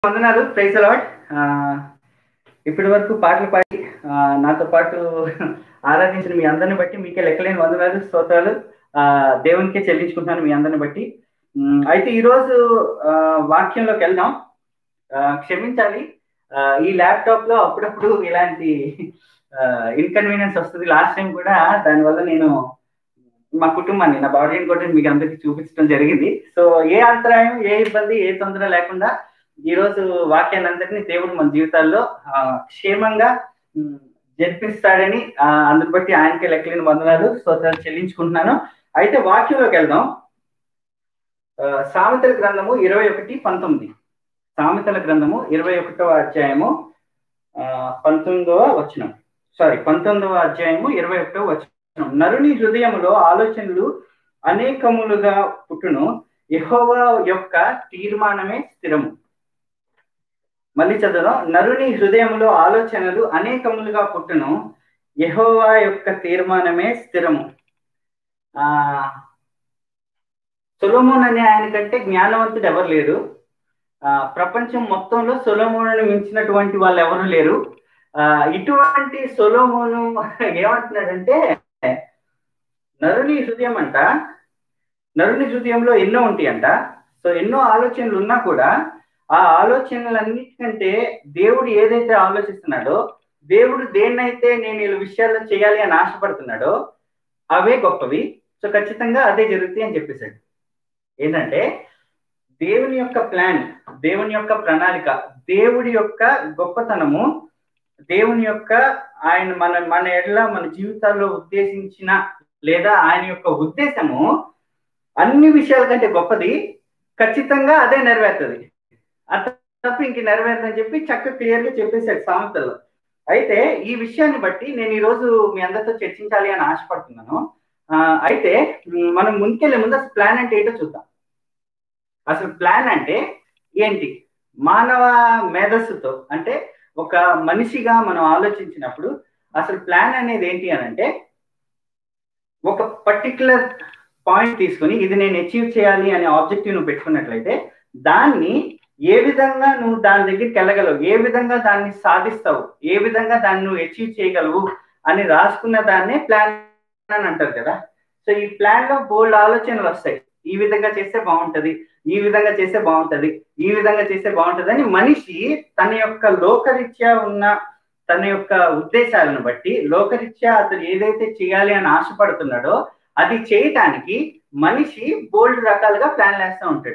వందనాలు praise allot ఇప్పటి వరకు పాటలు పాడి ఆ, నాతో పాటు ఆరాధించిన మీ అందరిని బట్టి మీకే లెక్కలేని వందనాలు స్తోత్రాలు ఆ, దేవునికే చెల్లించుకుంటున్నాను మీ అందరిని బట్టి ఉమ్, అయితే ఈరోజు ఆ, వాక్యంలోకి వెళ్దాం ఆ, క్షమించాలి ఆ, ఈ ల్యాప్టాప్ లో అప్పుడప్పుడు ఇలాంటి ఇన్కన్వీనియన్స్ వస్తుంది లాస్ట్ టైం కూడా దానివల్ల నేను మా కుటుంబాన్ని నా బాడీని కూడా మీకు అందరికీ చూపించడం జరిగింది సో ఏ అంతరాయం ఏ ఇబ్బంది ఏ తొందర లేకుండా ఈ రోజు వాక్యాన్ని అందరినీ దేవుడు మన జీవితాల్లో ఆ, క్షేమంగా ఉమ్, జరిపిస్తాడని ఆ, అందుని బట్టి ఆయనకి లెక్కలేని వందనాలు స్తోత్రాలు చెల్లించుకుంటున్నాను అయితే వాక్యంలోకి వెళ్దాం ఆ, సామెతల గ్రంథము ఇరవై ఒకటి పంతొమ్మిది సామెతల గ్రంథము ఇరవై ఒకటవ అధ్యాయము ఆ, పంతొమ్మిదవ వచనం సారీ పంతొమ్మిదవ అధ్యాయము ఇరవై ఒకటవ వచనం నరుని హృదయములో ఆలోచనలు అనేకములుగా పుట్టును యెహోవా యొక్క తీర్మానమే స్థిరము మళ్ళీ చదువుదాం నరుని హృదయములో ఆలోచనలు అనేకములుగా పుట్టును యెహోవా యొక్క తీర్మానమే స్థిరము ఆ సొలోమోన్ అనే ఆయన కంటే జ్ఞానవంతుడు ఎవరు లేరు ఆ ప్రపంచం మొత్తంలో సొలోమోను మించినటువంటి వాళ్ళు ఎవరు లేరు ఆ ఇటువంటి సొలోమోను ఏమంటున్నాడంటే నరుని హృదయం అంట నరుని హృదయంలో ఎన్నో ఉంటాయంట సో ఎన్నో ఆలోచనలు ఉన్నా కూడా ఆ ఆలోచనలన్నిటికంటే దేవుడు ఏదైతే ఆలోచిస్తున్నాడో దేవుడు దేన్నైతే నేను ఈ విషయాల్లో చేయాలి అని ఆశపడుతున్నాడో అవే గొప్పవి సో ఖచ్చితంగా అదే జరుగుతాయి అని చెప్పేశాడు ఏంటంటే దేవుని యొక్క ప్లాన్ దేవుని యొక్క ప్రణాళిక దేవుడి యొక్క గొప్పతనము దేవుని యొక్క ఆయన మన మన ఎడల మన జీవితాల్లో ఉద్దేశించిన లేదా ఆయన యొక్క ఉద్దేశము అన్ని విషయాల కంటే గొప్పది ఖచ్చితంగా అదే నెరవేరుతుంది అంత తప్ప ఇంక నెరవేరదని చెప్పి చక్క క్లియర్ గా చెప్పేశాడు సామెతల్లో అయితే ఈ విషయాన్ని బట్టి నేను ఈ రోజు మీ అందరితో చర్చించాలి అని ఆశపడుతున్నాను ఆ, అయితే ఉమ్, మనం ముందుకెళ్ళే ముందు అసలు ప్లాన్ అంటే ఏంటో చూద్దాం అసలు ప్లాన్ అంటే ఏంటి మానవ మేధస్సుతో అంటే ఒక మనిషిగా మనం ఆలోచించినప్పుడు అసలు ప్లాన్ అనేది ఏంటి అని అంటే ఒక పర్టికులర్ పాయింట్ తీసుకుని ఇది నేను అచీవ్ చేయాలి అనే ఆబ్జెక్టివ్ నువ్వు పెట్టుకున్నట్లయితే దాన్ని ఏ విధంగా నువ్వు దాని దగ్గరికి వెళ్ళగలవు ఏ విధంగా దాన్ని సాధిస్తావు ఏ విధంగా దాన్ని నువ్వు అచీవ్ చేయగలవు అని రాసుకున్న దాన్నే ప్లాన్ అని అంటారు కదా సో ఈ ప్లాన్ లో బోల్డ్ ఆలోచనలు వస్తాయి ఈ విధంగా చేస్తే బాగుంటది ఈ విధంగా చేస్తే బాగుంటది ఈ విధంగా చేస్తే బాగుంటది అని మనిషి తన యొక్క లోకరీత్యా ఉన్న తన యొక్క ఉద్దేశాలను బట్టి లోకరీత్యా అతను ఏదైతే చేయాలి అని ఆశపడుతున్నాడో అది చేయటానికి మనిషి బోల్డ్ రకాలుగా ప్లాన్ వేస్తూ ఉంటాడు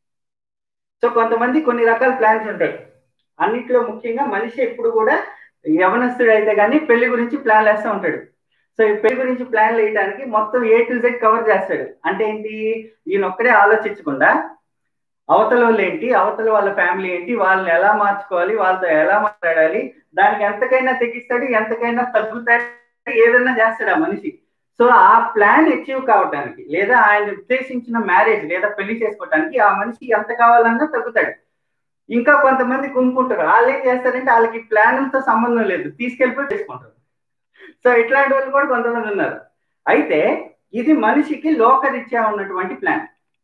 సో కొంతమంది కొన్ని రకాల ప్లాన్స్ ఉంటాయి అన్నిట్లో ముఖ్యంగా మనిషి ఎప్పుడు కూడా యవనస్తుడు అయితే కానీ పెళ్లి గురించి ప్లాన్ వేస్తూ ఉంటాడు సో ఈ పెళ్లి గురించి ప్లాన్ వేయడానికి మొత్తం ఏ టు జెడ్ కవర్ చేస్తాడు అంటే ఏంటి ఈయన ఒక్కడే ఆలోచించకుండా అవతల వాళ్ళు ఏంటి అవతల వాళ్ళ ఫ్యామిలీ ఏంటి వాళ్ళని ఎలా మార్చుకోవాలి వాళ్ళతో ఎలా మాట్లాడాలి దానికి ఎంతకైనా తెగిస్తాడు ఎంతకైనా తగ్గుతాడు ఏదైనా చేస్తాడు ఆ మనిషి సో ఆ ప్లాన్ అచీవ్ కావడానికి లేదా ఆయన ఉద్దేశించిన మ్యారేజ్ లేదా పెళ్లి చేసుకోవడానికి ఆ మనిషి ఎంత కావాలన్నా తగ్గుతాడు ఇంకా కొంతమంది కొనుక్కుంటారు వాళ్ళు ఏం చేస్తారంటే వాళ్ళకి ప్లాన్లతో సంబంధం లేదు తీసుకెళ్ళిపోయి చేసుకుంటారు సో ఇట్లాంటి వాళ్ళు కూడా కొంతమంది ఉన్నారు అయితే ఇది మనిషికి లోకరీత్యా ఉన్నటువంటి ప్లాన్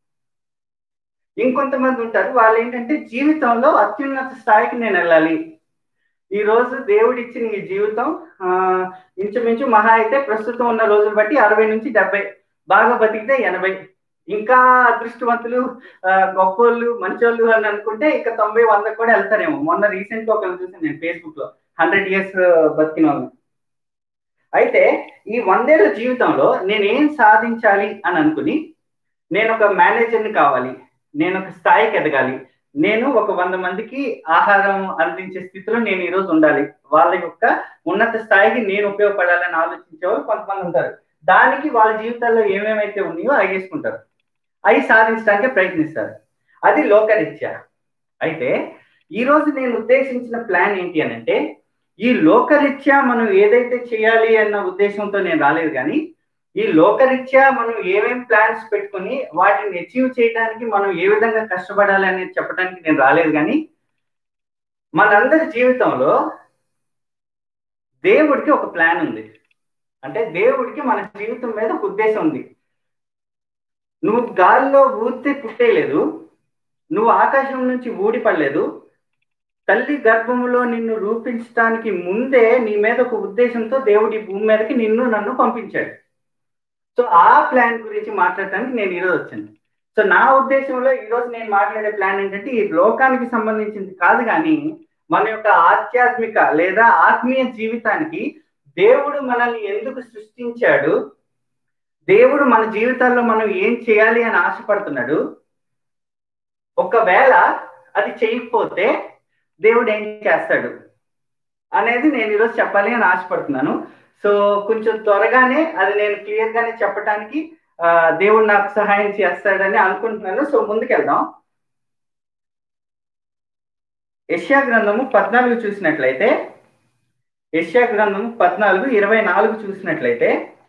ఇంకొంతమంది ఉంటారు వాళ్ళు ఏంటంటే జీవితంలో అత్యున్నత స్థాయికి నేను వెళ్ళాలి ఈ రోజు దేవుడు ఇచ్చిన ఈ జీవితం ఆ, ఇంచుమించు మహా అయితే ప్రస్తుతం ఉన్న రోజులు బట్టి అరవై నుంచి డెబ్బై బాగా బతికితే ఎనభై ఇంకా అదృష్టవంతులు ఆ, గొప్పోళ్ళు మంచోళ్ళు అని అనుకుంటే ఇంకా తొంభై వంద కూడా వెళ్తారేమో మొన్న రీసెంట్ గా ఒకరిని చూసాను నేను ఫేస్బుక్ లో హండ్రెడ్ ఇయర్స్ బతికిన వాళ్ళు అయితే ఈ వందేళ్ల జీవితంలో నేను ఏం సాధించాలి అని అనుకుని నేను ఒక మేనేజర్ని కావాలి నేను ఒక స్థాయికి ఎదగాలి నేను ఒక వంద మందికి ఆహారం అందించే స్థితిలో నేను ఈరోజు ఉండాలి వాళ్ళ యొక్క ఉన్నత స్థాయికి నేను ఉపయోగపడాలని ఆలోచించేవారు కొంతమంది ఉంటారు దానికి వాళ్ళ జీవితాల్లో ఏమేమైతే ఉన్నాయో అవి చేసుకుంటారు అవి సాధించడానికి ప్రయత్నిస్తారు అది లోకరీత్యా అయితే ఈ రోజు నేను ఉద్దేశించిన ప్లాన్ ఏంటి అని అంటే ఈ లోకరీత్యా మనం ఏదైతే చేయాలి అన్న ఉద్దేశంతో నేను రాలేదు కానీ ఈ లోకరీత్యా మనం ఏమేం ప్లాన్స్ పెట్టుకుని వాటిని అచీవ్ చేయడానికి మనం ఏ విధంగా కష్టపడాలి అనేది చెప్పడానికి నేను రాలేదు కానీ మనందరి జీవితంలో దేవుడికి ఒక ప్లాన్ ఉంది అంటే దేవుడికి మన జీవితం మీద ఒక ఉద్దేశం ఉంది నువ్వు గాలిలో ఊరితే పుట్టేయలేదు నువ్వు ఆకాశం నుంచి ఊడిపడలేదు తల్లి గర్భములో నిన్ను రూపించడానికి ముందే నీ మీద ఒక ఉద్దేశంతో దేవుడి భూమి మీదకి నిన్ను నన్ను పంపించాడు సో ఆ ప్లాన్ గురించి మాట్లాడటానికి నేను ఈరోజు వచ్చాను సో నా ఉద్దేశంలో ఈరోజు నేను మాట్లాడే ప్లాన్ ఏంటంటే ఈ లోకానికి సంబంధించింది కాదు కానీ మన యొక్క ఆధ్యాత్మిక లేదా ఆత్మీయ జీవితానికి దేవుడు మనల్ని ఎందుకు సృష్టించాడు దేవుడు మన జీవితాల్లో మనం ఏం చేయాలి అని ఆశపడుతున్నాడు ఒకవేళ అది చేయకపోతే దేవుడు ఏం చేస్తాడు అనేది నేను ఈరోజు చెప్పాలి అని ఆశపడుతున్నాను సో కొంచెం త్వరగానే అది నేను క్లియర్ గానే చెప్పడానికి దేవుడు నాకు సహాయం చేస్తాడని అనుకుంటున్నాను సో ముందుకెళ్దాం యష్యా గ్రంథము పద్నాలుగు చూసినట్లయితే యష్యా గ్రంథము పద్నాలుగు ఇరవై నాలుగు చూసినట్లయితే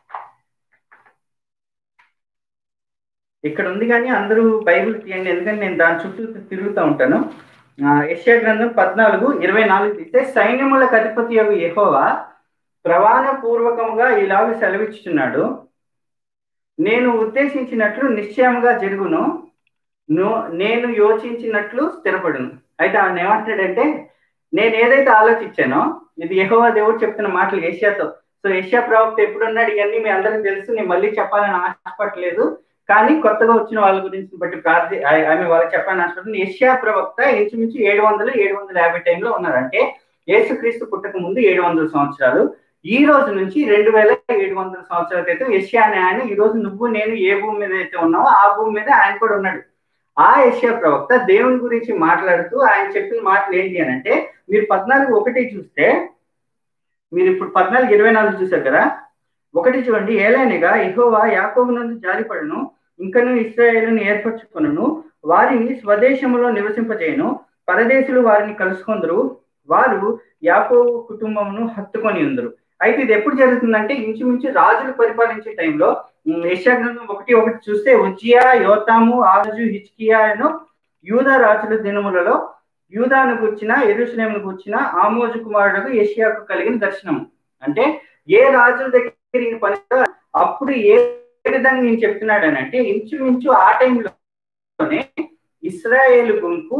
ఇక్కడ ఉంది కానీ అందరూ బైబిల్ తీయండి ఎందుకంటే నేను దాని చుట్టూ తిరుగుతూ ఉంటాను యష్యా గ్రంథం పద్నాలుగు ఇరవై నాలుగు తీస్తే సైన్యములకు అధిపతి యొక్క యహోవా ప్రవాణ పూర్వకముగా ఇలాగ సెలవిచ్చుచున్నాడు నేను ఉద్దేశించినట్లు నిశ్చయముగా జరుగును నేను యోచించినట్లు స్థిరపడును అయితే ఆయన ఏమంటాడంటే నేను ఏదైతే ఆలోచించానో ఇది యహోవా దేవుడు చెప్తున్న మాటలు ఏషియాతో సో ఏషియా ప్రవక్త ఎప్పుడున్నాడు ఇవన్నీ మీ అందరికీ తెలుసు నేను మళ్ళీ చెప్పాలని ఆశపడలేదు కానీ కొత్తగా వచ్చిన వాళ్ళ గురించి బట్టి ప్రార్థి ఆమె వాళ్ళకి చెప్పాలని ఆశపడుతుంది ఏషియా ప్రవక్త ఇంచుమించు ఏడు వందలు ఏడు వందల యాభై టైంలో ఉన్నారంటే యేసుక్రీస్తు పుట్టక ముందు ఏడు వందల సంవత్సరాలు ఈ రోజు నుంచి రెండు వేల ఏడు వందల సంవత్సరాల క్రితం యష్యా అనే ఆయన ఈ రోజు నువ్వు నేను ఏ భూమి మీద అయితే ఉన్నావో ఆ భూమి మీద ఆయన కూడా ఉన్నాడు ఆ యష్యా ప్రవక్త దేవుని గురించి మాట్లాడుతూ ఆయన చెప్పిన మాటలు ఏంటి అని అంటే మీరు పద్నాలుగు ఒకటి చూస్తే మీరు ఇప్పుడు పద్నాలుగు ఇరవై నాలుగు చూసారు కదా ఒకటి చూడండి ఏలైనగా ఎహోవా యాకోబు నుండి జారిపడను ఇంకను ఇస్రాయేలును ఏర్పరచుకును వారిని స్వదేశములో నివసింపజేయను పరదేశులు వారిని కలుసుకొందరు వారు యాకోబు కుటుంబమును హత్తుకొని ఉందరు అయితే ఇది ఎప్పుడు జరుగుతుందంటే ఇంచుమించు రాజులు పరిపాలించే టైంలో యశాగ్రంథం ఒకటి ఒకటి చూస్తే ఉజ్జియా యోతాము ఆజు హిచ్కియాను యూద రాజుల దినములలో యూదాను కూర్చిన ఎరుసలేమును కూర్చిన ఆమోజు కుమారుడుకు ఏషియాకు కలిగిన దర్శనం అంటే ఏ రాజుల దగ్గర ఈయన పని అప్పుడు ఏ విధంగా నేను చెప్తున్నాడు అని అంటే ఇంచుమించు ఆ టైంలోనే ఇస్రాయేల్ గుంపు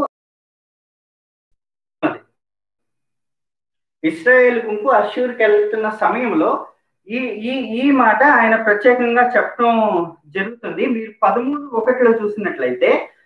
ఇస్రాయేల్ గుంపు అశ్షూర్కి వెళ్తున్న సమయంలో ఈ ఈ ఈ మాట ఆయన ప్రత్యేకంగా చెప్పడం జరుగుతుంది మీరు పదమూడు ఒకటిలో చూసినట్లయితే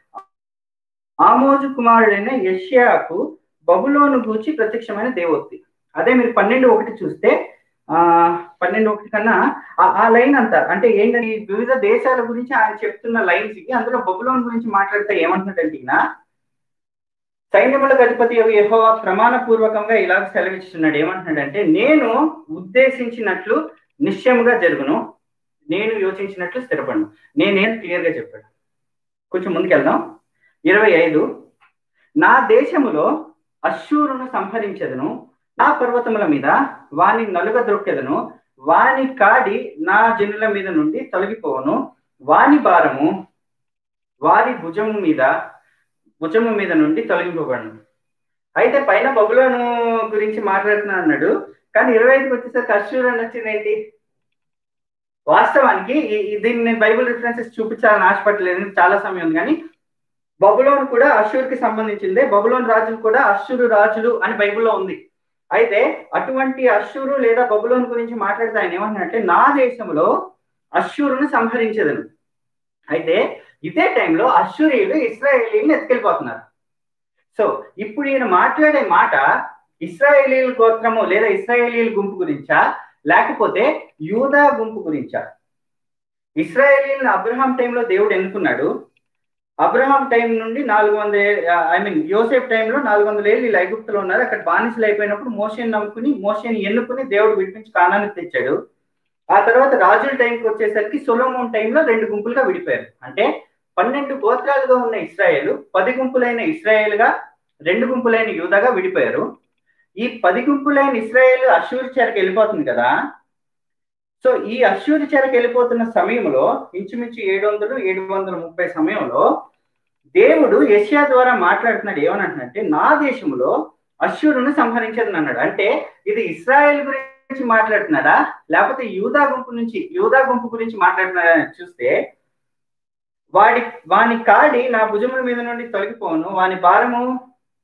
ఆమోజు కుమారుడైన యష్యాకు బబులోను గూర్చి ప్రత్యక్షమైన దేవోక్తి అదే మీరు పన్నెండు ఒకటి చూస్తే ఆ పన్నెండు ఒకటి కన్నా ఆ లైన్ అంతా అంటే ఏంటంటే వివిధ దేశాల గురించి ఆయన చెప్తున్న లైన్స్ కి అందులో బబులోన్ గురించి మాట్లాడితే ఏమంటున్నాడంటే ఈయన సైన్యములకు అధిపతి యహోవా ప్రమాణ పూర్వకంగా ఇలా సెలవిస్తున్నాడు ఏమంటున్నాడంటే నేను ఉద్దేశించినట్లు నిశ్చయముగా జరుగును నేను యోచించినట్లు స్థిరపడను నేనేం క్లియర్ గా చెప్పాడు కొంచెం ముందుకెళ్దాం ఇరవై ఐదు నా దేశములో అశ్షూరును సంహరించదును నా పర్వతముల మీద వాని నలుగ ద్రొక్కెదను వాని కాడి నా జనుల మీద నుండి తొలగిపోవను వాని భారము వారి భుజము మీద భుజము మీద నుండి తొలగింపబడను అయితే పైన బబులోను గురించి మాట్లాడుతున్నా అన్నాడు కానీ ఇరవై ఐదుకి వచ్చేసరికి అశ్షూర్ అని వచ్చింది ఏంటి వాస్తవానికి దీన్ని నేను బైబుల్ రిఫరెన్సెస్ చూపించాలని ఆశపడలేదు చాలా సమయం ఉంది కానీ బబులోన్ కూడా అశ్షూర్కి సంబంధించిందే బబులోన్ రాజులు కూడా అశ్షూరు రాజులు అని బైబిల్లో ఉంది అయితే అటువంటి అశ్షూరు లేదా బబులోన్ గురించి మాట్లాడితే ఆయన ఏమంటున్నారంటే నా దేశంలో అశ్షూరును సంహరించదను అయితే ఇదే టైంలో అశ్షూరియులు ఇస్రాయేలీలను ఎత్తుకెళ్ళిపోతున్నారు సో ఇప్పుడు ఈయన మాట్లాడే మాట ఇస్రాయేలీల గోత్రము లేదా ఇస్రాయేలీల గుంపు గురించా లేకపోతే యూదా గుంపు గురించా ఇస్రాయేలీలను అబ్రహాం టైంలో దేవుడు ఎన్నుకున్నాడు అబ్రహాం టైం నుండి నాలుగు వందల ఐ మీన్ యోసేఫ్ టైంలో నాలుగు వందల ఏళ్ళు వీళ్ళు ఐగుప్తులో ఉన్నారు అక్కడ బానిసలు అయిపోయినప్పుడు మోషన్ నమ్ముకుని మోషన్ ఎన్నుకుని దేవుడు విడిపించి కానానికి తెచ్చాడు ఆ తర్వాత రాజుల టైంకి వచ్చేసరికి సొలోమోన్ టైంలో రెండు గుంపులుగా విడిపోయారు అంటే పన్నెండు గోత్రాలుగా ఉన్న ఇస్రాయేల్ పది గుంపులైన ఇస్రాయేల్గా రెండు గుంపులైన యూదగా విడిపోయారు ఈ పది గుంపులైన ఇస్రాయేల్ అశ్వరి చెరకు వెళ్ళిపోతుంది కదా సో ఈ అశ్వరి చెరకు వెళ్ళిపోతున్న సమయంలో ఇంచుమించు ఏడు వందలు ఏడు వందల ముప్పై సమయంలో దేవుడు యష్యా ద్వారా మాట్లాడుతున్నాడు ఏమనంటున్నట్టే నా దేశంలో అశ్వరును సంహరించదని అన్నాడు అంటే ఇది ఇస్రాయేల్ గురించి మాట్లాడుతున్నాడా లేకపోతే యూదా గుంపు నుంచి యూదా గుంపు గురించి మాట్లాడుతున్నాడా చూస్తే వాడి వాని కాడి నా భుజముల మీద నుండి తొలగిపోను వాని భారము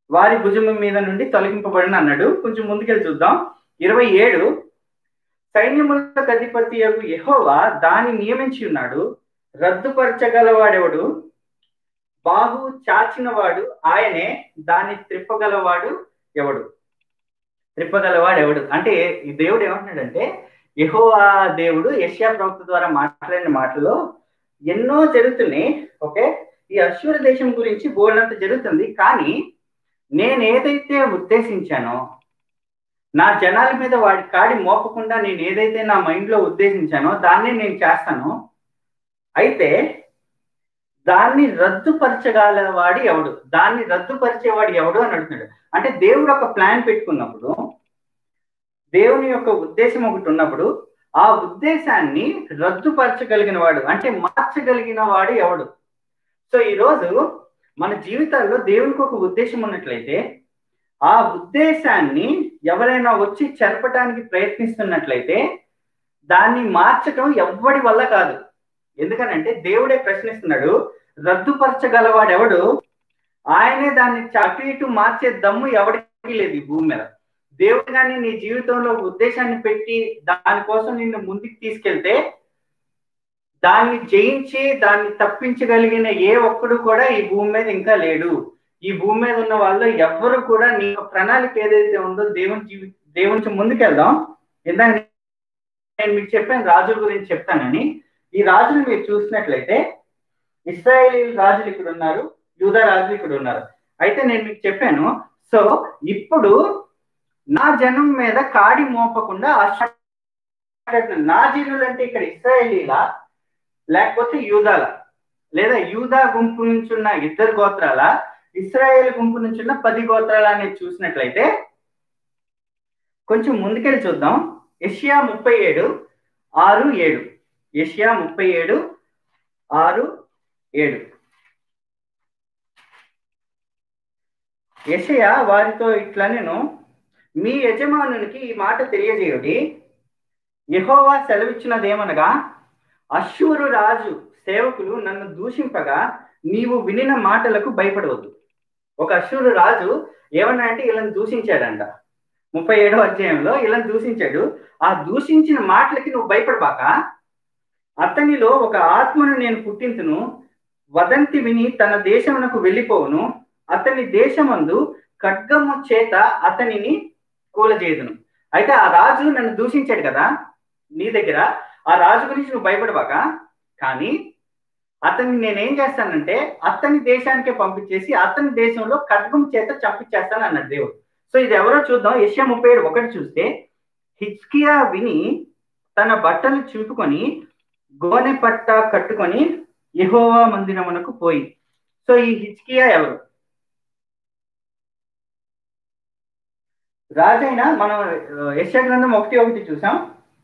వారి భుజం మీద నుండి తొలగింపబడిన అన్నాడు కొంచెం ముందుకెళ్ళి చూద్దాం ఇరవై ఏడు సైన్యములకు అధిపతి యహోవా దాన్ని నియమించి ఉన్నాడు రద్దుపరచగలవాడెవడు బాహు చాచినవాడు ఆయనే దాన్ని త్రిప్పగలవాడు ఎవడు త్రిప్పగలవాడు ఎవడు అంటే ఈ దేవుడు ఏమంటున్నాడంటే యహోవా దేవుడు యష్యా ప్రవక్త ద్వారా మాట్లాడిన మాటలో ఎన్నో జరుగుతున్నాయి ఓకే ఈ అశ్వర దేశం గురించి బోల్డంత జరుగుతుంది కానీ నేను ఏదైతే ఉద్దేశించానో నా జనాల మీద వాడి కాడి మోపకుండా నేను ఏదైతే నా మైండ్లో ఉద్దేశించానో దాన్ని నేను చేస్తాను అయితే దాన్ని రద్దుపరచగలవాడు ఎవడు దాన్ని రద్దుపరిచేవాడు ఎవడు అని అడుగుతున్నాడు అంటే దేవుడు ఒక ప్లాన్ పెట్టుకున్నప్పుడు దేవుని యొక్క ఉద్దేశం ఒకటి ఉన్నప్పుడు ఆ ఉద్దేశాన్ని రద్దుపరచగలిగిన వాడు అంటే మార్చగలిగిన వాడు ఎవడు సో ఈరోజు మన జీవితాల్లో దేవునికి ఒక ఉద్దేశం ఉన్నట్లయితే ఆ ఉద్దేశాన్ని ఎవరైనా వచ్చి చెరపటానికి ప్రయత్నిస్తున్నట్లయితే దాన్ని మార్చడం ఎవ్వడి వల్ల కాదు ఎందుకనంటే దేవుడే ప్రశ్నిస్తున్నాడు రద్దుపరచగలవాడు ఎవడు ఆయనే దాన్ని అటు ఇటు మార్చే దమ్ము ఎవరికి లేదు ఈ భూమి మీద దేవుడు కానీ నీ జీవితంలో ఉద్దేశాన్ని పెట్టి దానికోసం నిన్ను ముందుకు తీసుకెళ్తే దాన్ని జయించి దాన్ని తప్పించగలిగిన ఏ ఒక్కడు కూడా ఈ భూమి మీద ఇంకా లేడు ఈ భూమి మీద ఉన్న వాళ్ళు ఎవ్వరు కూడా నీ ప్రణాళిక ఏదైతే ఉందో దేవుని జీవి దేవుని ముందుకెళ్దాం ఇందాక నేను మీకు చెప్పాను రాజుల గురించి చెప్తానని ఈ రాజులు మీరు చూసినట్లయితే ఇస్రాయేలీ రాజులు ఇక్కడ ఉన్నారు యూదా రాజులు ఇక్కడ ఉన్నారు అయితే నేను మీకు చెప్పాను సో ఇప్పుడు నా జనం మీద కాడి మోపకుండా నా జనులు అంటే ఇక్కడ ఇస్రాయేలీలా లేకపోతే యూదాల లేదా యూదా గుంపు నుంచి ఉన్న ఇద్దరు గోత్రాల ఇస్రాయేల్ గుంపు నుంచి ఉన్న పది గోత్రాల అనేది చూసినట్లయితే కొంచెం ముందుకెళ్ళి చూద్దాం ఏషియా ముప్పై ఏడు ఆరు ఏడు ఏషియా ముప్పై ఏడు ఆరు ఏడు యషయ వారితో ఇట్లా నేను మీ యజమానునికి ఈ మాట తెలియజేయుడి యహోవా సెలవిచ్చినదేమనగా అశ్వరు రాజు సేవకులు నన్ను దూషింపగా నీవు వినిన మాటలకు భయపడవద్దు ఒక అశ్వరు రాజు ఏమన్నా అంటే వీళ్ళని దూషించాడంట ముప్పై ఏడో అధ్యాయంలో వీళ్ళని దూషించాడు ఆ దూషించిన మాటలకి నువ్వు భయపడబాక అతనిలో ఒక ఆత్మను నేను పుట్టింతును వదంతి విని తన దేశమునకు వెళ్ళిపోవును అతని దేశమందు ఖడ్గము చేత అతనిని కూలజేయుదును అయితే ఆ రాజు నన్ను దూషించాడు కదా నీ దగ్గర ఆ రాజు గురించి నువ్వు భయపడబాక కానీ అతన్ని నేనేం చేస్తానంటే అతని దేశానికే పంపించేసి అతని దేశంలో ఖడ్గం చేత చంపించేస్తాను అన్నాడు దేవుడు సో ఇది ఎవరో చూద్దాం ఏషియా ముప్పై ఏడు ఒకటి చూస్తే హిచ్కియా విని తన బట్టలు చింపుకొని గోనె పట్ట కట్టుకొని యహోవా మందిరమునకు పోయి సో ఈ హిచ్కియా ఎవరు రాజైన మనం యశా గ్రంథం ఒకటి ఒకటి చూసాం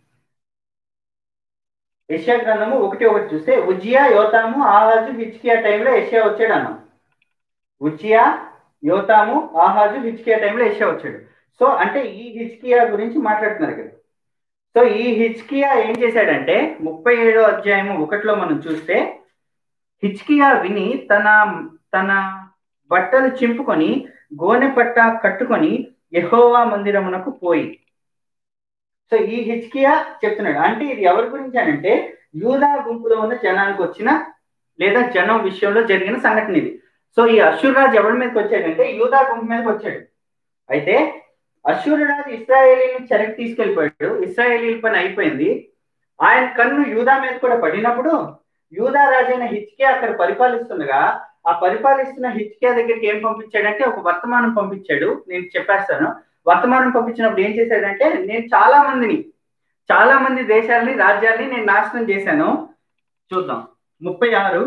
యశా గ్రంథము ఒకటి ఒకటి చూస్తే ఉజ్జియా యోతాము ఆహాజు హిచ్కియా టైంలో యషియా వచ్చాడు అన్నాం ఉజ్జియా యోతాము ఆహాజు హిచ్కియా టైంలో యషియా వచ్చాడు సో అంటే ఈ హిచ్కియా గురించి మాట్లాడుతున్నారు ఇక్కడ సో ఈ హిచ్కియా ఏం చేశాడంటే ముప్పై ఏడో అధ్యాయము ఒకటిలో మనం చూస్తే హిచ్కియా విని తన తన బట్టలు చింపుకొని గోనె పట్ట కట్టుకొని యహోవా మందిరమునకు పోయి సో ఈ హిచ్కియా చెప్తున్నాడు అంటే ఇది ఎవరి గురించి అంటే యూదా గుంపులో ఉన్న జనానికి వచ్చిన లేదా జనం విషయంలో జరిగిన సంఘటన ఇది సో ఈ అశ్వరాజు ఎవరి మీదకి వచ్చాడంటే యూదా గుంపు మీదకి వచ్చాడు అయితే అశ్వరురాజు ఇస్రాయేలీని చెరకి తీసుకెళ్ళిపోయాడు ఇస్రాయేలీల పని అయిపోయింది ఆయన కన్ను యూదా మీద కూడా పడినప్పుడు యూదా రాజైన హిచ్కియా అక్కడ పరిపాలిస్తుండగా ఆ పరిపాలిస్తున్న హిచ్కియా దగ్గరికి ఏం పంపించాడంటే ఒక వర్తమానం పంపించాడు నేను చెప్పేస్తాను వర్తమానం పంపించినప్పుడు ఏం చేశాడంటే నేను చాలా మందిని చాలా మంది దేశాలని రాజ్యాల్ని నేను నాశనం చేశాను చూద్దాం ముప్పై ఆరు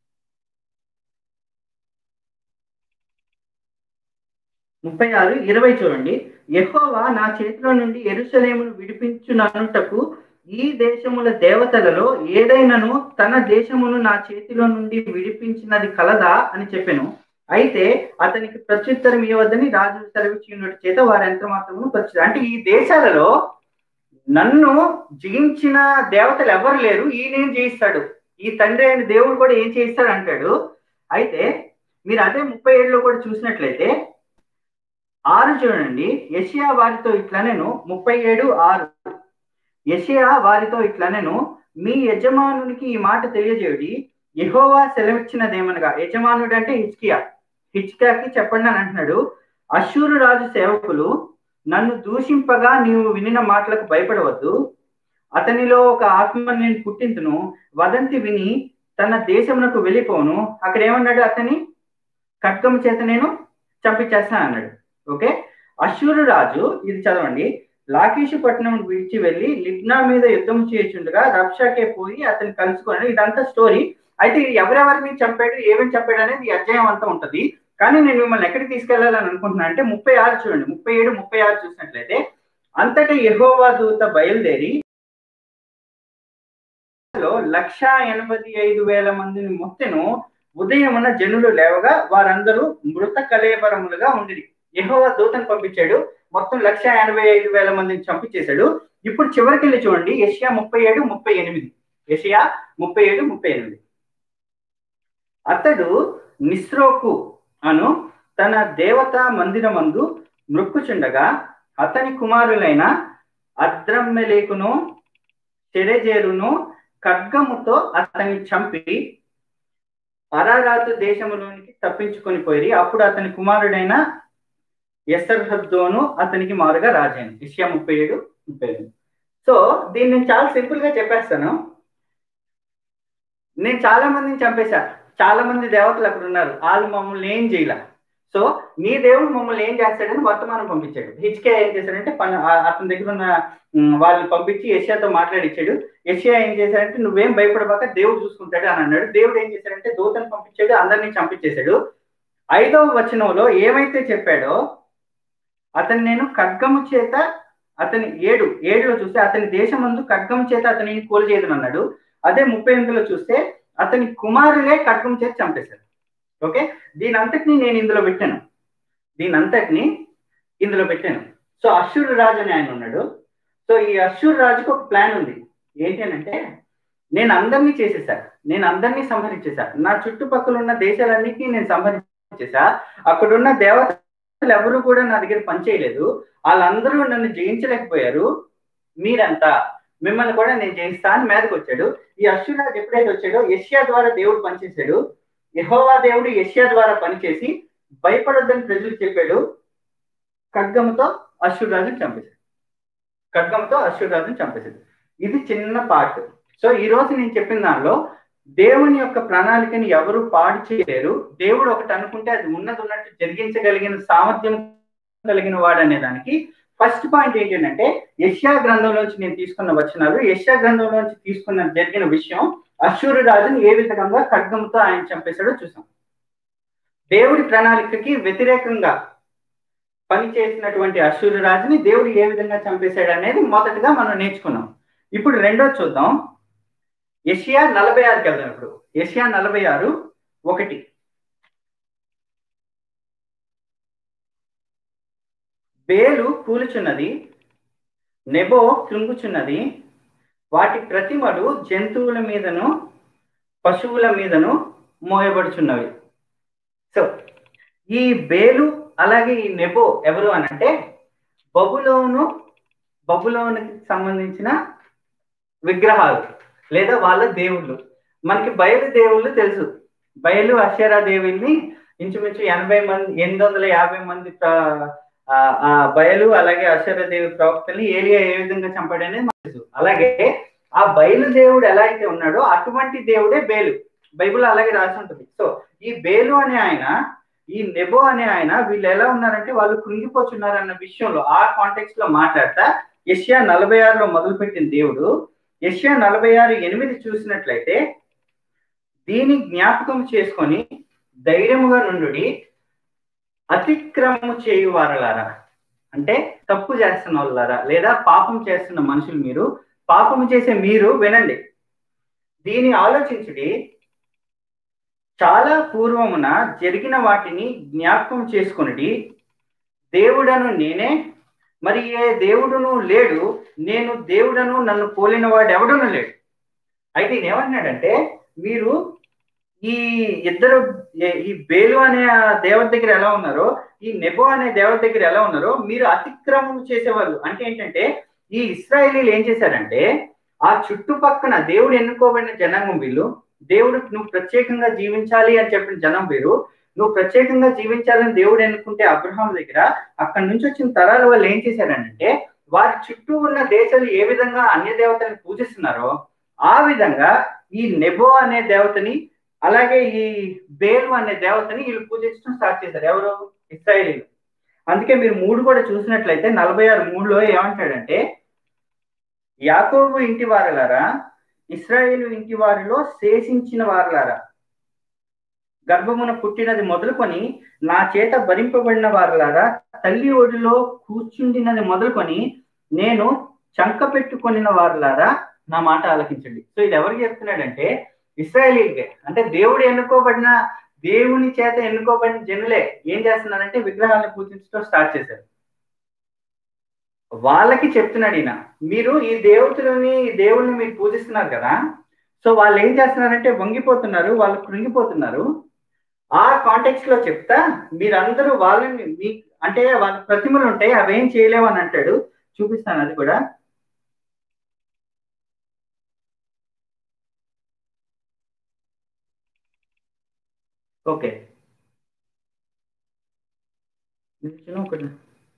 ముప్పై ఆరు ఇరవై చూడండి యహోవా నా చేతిలో నుండి ఎరుసలేమును విడిపించుననుటకు ఈ దేశముల దేవతలలో ఏదైనాను తన దేశమును నా చేతిలో నుండి విడిపించినది కలదా అని చెప్పాను అయితే అతనికి ప్రత్యుత్తరం ఇవ్వద్దని రాజు సెలవిచ్చినట్టు చేత వారు ఎంత మాత్రము ప్రత్యు అంటే ఈ దేశాలలో నన్ను జయించిన దేవతలు ఎవరు లేరు ఈయనేం చేయిస్తాడు ఈ తండ్రి అయిన దేవుడు కూడా ఏం చేయిస్తాడు అంటాడు అయితే మీరు అదే ముప్పై ఏడులో కూడా చూసినట్లయితే చూడండి యషియా వారితో ఇట్లనెను ముప్పై ఏడు ఆరు యషియా వారితో ఇట్లనెను మీ యజమానునికి ఈ మాట తెలియజేయడి యహోవా సెలవిచ్చినదేమనగా యజమానుడు అంటే హిచ్కియా హిచ్కియాకి చెప్పండి అని అంటున్నాడు అశూరు రాజు సేవకులు నన్ను దూషింపగా నీవు వినిన మాటలకు భయపడవద్దు అతనిలో ఒక ఆత్మ నేను పుట్టింతును వదంతి విని తన దేశమునకు వెళ్ళిపోను అక్కడ ఏమన్నాడు అతని ఖడ్గం చేత నేను చంపించేస్తాను అన్నాడు ఓకే అశూరు రాజు ఇది చదవండి లాకీషు పట్టణం విడిచి వెళ్ళి లిబ్నా మీద యుద్ధం చేయుచుండగా రబ్షాకే పోయి అతను కలుసుకున్నాడు ఇదంతా స్టోరీ అయితే ఎవరెవరిని చంపాడు ఏమేమి చంపాడు అనేది ఈ అధ్యాయం అంతా ఉంటది కానీ నేను మిమ్మల్ని ఎక్కడికి తీసుకెళ్లాలని అనుకుంటున్నాను అంటే ముప్పై ఆరు చూడండి ముప్పై ఏడు ముప్పై ఆరు చూసినట్లయితే అంతటా యహోవా దూత బయలుదేరి లక్ష ఎనభై ఐదు వేల మందిని మొత్తెను ఉదయమున జనులు లేవగా వారందరూ మృత కలేబరములుగా ఉండిరి యహోవా దూతను పంపించాడు మొత్తం లక్ష ఎనభై ఐదు వేల మందిని చంపించేశాడు ఇప్పుడు చివరికి వెళ్ళి చూడండి ఏషియా ముప్పై ఏడు ముప్పై ఎనిమిది ఏషియా ముప్పై ఏడు ముప్పై ఎనిమిది అతడు నిస్రోకు అను తన దేవతా మందిరమందు మృక్కుచుండగా అతని కుమారులైన అద్రమ్మెలేకును చెరెజేరును ఖడ్గముతో అతన్ని చంపి అరారాతు దేశములోనికి తప్పించుకొని పోయి అప్పుడు అతని కుమారుడైన ఎసర్హద్దోను అతనికి మారుగా రాజైన ఇషియా ముప్పై ఏడు ముప్పై ఏడు సో దీన్ని నేను చాలా సింపుల్ గా చెప్పేస్తాను నేను చాలా మందిని చంపేశా చాలా మంది దేవతలు అక్కడ ఉన్నారు వాళ్ళు మమ్మల్ని ఏం చేయలే సో నీ దేవుడు మమ్మల్ని ఏం చేస్తాడని వర్తమానం పంపించాడు హిచ్కే ఏం చేశాడంటే అతని దగ్గర ఉన్న వాళ్ళని పంపించి యష్యాతో మాట్లాడిచ్చాడు యష్యా ఏం చేశాడంటే నువ్వేం భయపడబాక దేవుడు చూసుకుంటాడు అని అన్నాడు దేవుడు ఏం చేశాడంటే దూతను పంపించాడు అందరినీ చంపించేశాడు ఐదవ వచనంలో ఏమైతే చెప్పాడో అతను నేను ఖడ్గము చేత అతని ఏడు ఏడులో చూస్తే అతని దేశం ముందు ఖడ్గం చేత అతనిని కూలచేయదని అన్నాడు అదే ముప్పై ఎనిమిదిలో చూస్తే అతని కుమారులే ఖడ్గం చేత చంపేశారు ఓకే దీని అంతటిని నేను ఇందులో పెట్టాను దీని అంతటిని ఇందులో పెట్టాను సో అశ్వరు రాజు అని ఆయన ఉన్నాడు సో ఈ అశ్వర్ రాజుకు ఒక ప్లాన్ ఉంది ఏంటి అంటే నేను అందరినీ చేసేసా నేను అందరినీ సంహరించేసా నా చుట్టుపక్కల ఉన్న దేశాలన్నిటినీ నేను సంహరించేసా అక్కడున్న దేవతలు ఎవరు కూడా నా దగ్గర పనిచేయలేదు వాళ్ళందరూ నన్ను జయించలేకపోయారు మీరంతా మిమ్మల్ని కూడా నేను జయిస్తా అని మీదకి వచ్చాడు ఈ అశ్వరాజు ఎప్పుడైతే వచ్చాడో యష్యా ద్వారా దేవుడు పనిచేశాడు యహోవా దేవుడు యష్యా ద్వారా పనిచేసి భయపడొద్దని ప్రజలకు చెప్పాడు ఖడ్గముతో అశ్వరాజుని చంపేశాడు ఖడ్గంతో అశ్వరాజుని చంపేశాడు ఇది చిన్న పార్ట్ సో ఈ రోజు నేను చెప్పిన దానిలో దేవుని యొక్క ప్రణాళికని ఎవరు పాడు చేయలేరు దేవుడు ఒకటి అనుకుంటే అది ఉన్నది ఉన్నట్టు జరిగించగలిగిన సామర్థ్యం కలిగిన వాడు అనే దానికి ఫస్ట్ పాయింట్ ఏంటంటే యష్యా గ్రంథంలోంచి నేను తీసుకున్న వచనాలు యష్యా గ్రంథంలోంచి తీసుకున్న జరిగిన విషయం అశ్వరు రాజుని ఏ విధంగా ఖడ్గంతో ఆయన చంపేశాడో చూసాం దేవుడి ప్రణాళికకి వ్యతిరేకంగా పనిచేసినటువంటి అశ్వరు రాజుని దేవుడు ఏ విధంగా చంపేశాడు అనేది మొదటగా మనం నేర్చుకున్నాం ఇప్పుడు రెండో చూద్దాం యషియా నలభై ఆరుకి వెళ్దాం ఇప్పుడు యషియా నలభై ఆరు ఒకటి బేలు కూలుచున్నది నెబో కృంగుచున్నది వాటి ప్రతిమలు జంతువుల మీదను పశువుల మీదను మోయబడుచున్నవి సో ఈ బేలు అలాగే ఈ నెబో ఎవరు అని అంటే బబులోను బబులోనికి సంబంధించిన విగ్రహాలు లేదా వాళ్ళ దేవుళ్ళు మనకి బయలు దేవుళ్ళు తెలుసు బయలు అక్షరా దేవుల్ని ఇంచుమించు ఎనభై మంది ఎనిమిది వందల యాభై మంది ఆ బయలు అలాగే అక్షరదేవి ప్రవక్తల్ని ఏలియా ఏ విధంగా చంపాడనేది మనకు తెలుసు అలాగే ఆ బయలు దేవుడు ఎలా అయితే ఉన్నాడో అటువంటి దేవుడే బేలు బైబుల్ అలాగే రాసి ఉంటుంది సో ఈ బేలు అనే ఆయన ఈ నెబో అనే ఆయన వీళ్ళు ఎలా ఉన్నారంటే వాళ్ళు కృంగిపోతున్నారు అన్న విషయంలో ఆ కాంటెక్స్ట్ లో మాట్లాడతా యష్యా నలభై ఆరులో మొదలుపెట్టిన దేవుడు యష్యా నలభై ఆరు ఎనిమిది చూసినట్లయితే దీని జ్ఞాపకం చేసుకొని ధైర్యముగా నుండి అతిక్రమము చేయు వారలారా అంటే తప్పు చేస్తున్న వాళ్ళారా లేదా పాపం చేస్తున్న మనుషులు మీరు పాపం చేసే మీరు వినండి దీని ఆలోచించుడి చాలా పూర్వమున జరిగిన వాటిని జ్ఞాపకం చేసుకుని దేవుడను నేనే మరి ఏ దేవుడును లేడు నేను దేవుడను నన్ను పోలిన వాడు ఎవడును లేడు అయితే ఏమంటున్నాడంటే మీరు ఈ ఇద్దరు ఈ బేలు అనే దేవత దగ్గర ఎలా ఉన్నారో ఈ నెబో అనే దేవత దగ్గర ఎలా ఉన్నారో మీరు అతిక్రమం చేసేవాళ్ళు అంటే ఏంటంటే ఈ ఇస్రాయేలీలు ఏం చేశారంటే ఆ చుట్టుపక్కన దేవుడు ఎన్నుకోబడిన జనాంగం వీళ్ళు దేవుడు నువ్వు ప్రత్యేకంగా జీవించాలి అని చెప్పిన జనం వీరు నువ్వు ప్రత్యేకంగా జీవించాలని దేవుడు ఎన్నుకుంటే అబ్రహాం దగ్గర అక్కడి నుంచి వచ్చిన తరాల వాళ్ళు ఏం చేశారంటే వారి చుట్టూ ఉన్న దేశాలు ఏ విధంగా అన్య దేవతని పూజిస్తున్నారో ఆ విధంగా ఈ నెబో అనే దేవతని అలాగే ఈ బేలు అనే దేవతని వీళ్ళు పూజించడం స్టార్ట్ చేశారు ఎవరు ఇస్రాయేలీలు అందుకే మీరు మూడు కూడా చూసినట్లయితే నలభై ఆరు మూడులో ఏమంటాడంటే యాకోబు ఇంటి వారలారా ఇస్రాయేలు ఇంటి వారిలో శేషించిన వారలారా గర్భమున పుట్టినది మొదలుకొని నా చేత భరింపబడిన వారలారా తల్లి ఒడిలో కూర్చుండినది మొదలుకొని నేను చంక పెట్టుకొనిన వారలారా నా మాట ఆలకించండి సో ఇది ఎవరికి చెప్తున్నాడంటే ఇస్రాయలీలకే అంటే దేవుడు ఎన్నుకోబడిన దేవుని చేత ఎన్నుకోబడిన జనులే ఏం చేస్తున్నారంటే విగ్రహాలను పూజించడం స్టార్ట్ చేశారు వాళ్ళకి చెప్తున్నాడు ఈయన మీరు ఈ దేవతలని ఈ దేవుడిని మీరు పూజిస్తున్నారు కదా సో వాళ్ళు ఏం చేస్తున్నారంటే వంగిపోతున్నారు వాళ్ళు కృంగిపోతున్నారు ఆ కాంటెక్స్ట్ లో చెప్తా మీరందరూ వాళ్ళని మీ అంటే వాళ్ళ ప్రతిమలు ఉంటాయి అవేం చేయలేవు అని అంటాడు చూపిస్తాను అది కూడా ఓకే ఒకటి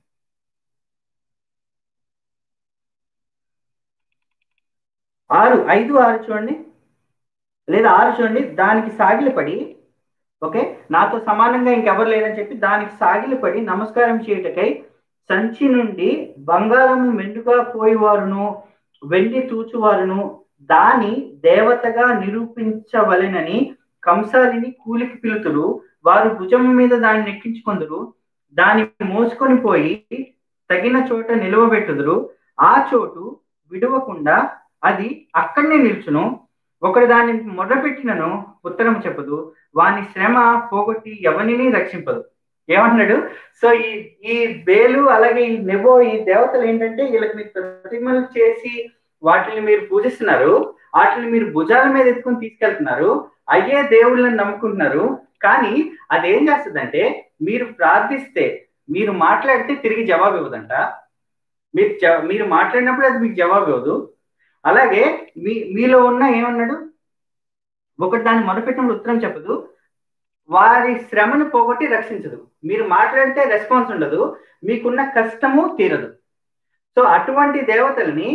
ఆరు ఐదు ఆరు చూడండి లేదా ఆరు చూడండి దానికి సాగిలపడి ఓకే నాతో సమానంగా ఇంకెవరు లేదని చెప్పి దానికి సాగిలపడి నమస్కారం చేయటకై సంచి నుండి బంగారము మెండుగా పోయేవారును వెండి తూచువారును దాని దేవతగా నిరూపించవలెనని కంసాలిని కూలికి పిలుతురు వారు భుజం మీద దాన్ని నెక్కించుకొందురు దాన్ని మోసుకొని పోయి తగిన చోట నిలువబెట్టుదురు ఆ చోటు విడవకుండా అది అక్కడనే నిల్చును ఒకడు దాన్ని మొదలుపెట్టినను ఉత్తరం చెప్పదు వాని శ్రమ పోగొట్టి ఎవరిని రక్షింపదు ఏమంటున్నాడు సో ఈ ఈ బేలు అలాగే ఈ నెబో ఈ దేవతలు ఏంటంటే వీళ్ళకి మీరు ప్రతిమలు చేసి వాటిని మీరు పూజిస్తున్నారు వాటిని మీరు భుజాల మీద ఎత్తుకొని తీసుకెళ్తున్నారు అయ్యే దేవుళ్ళని నమ్ముకుంటున్నారు కానీ అది ఏం చేస్తుందంటే మీరు ప్రార్థిస్తే మీరు మాట్లాడితే తిరిగి జవాబు ఇవ్వదంట మీరు మీరు మాట్లాడినప్పుడు అది మీకు జవాబు ఇవ్వదు అలాగే మీ మీలో ఉన్న ఏమన్నాడు ఒకటి దాన్ని మొదలుపెట్టినప్పుడు ఉత్తరం చెప్పదు వారి శ్రమను పోగొట్టి రక్షించదు మీరు మాట్లాడితే రెస్పాన్స్ ఉండదు మీకున్న కష్టము తీరదు సో అటువంటి దేవతల్ని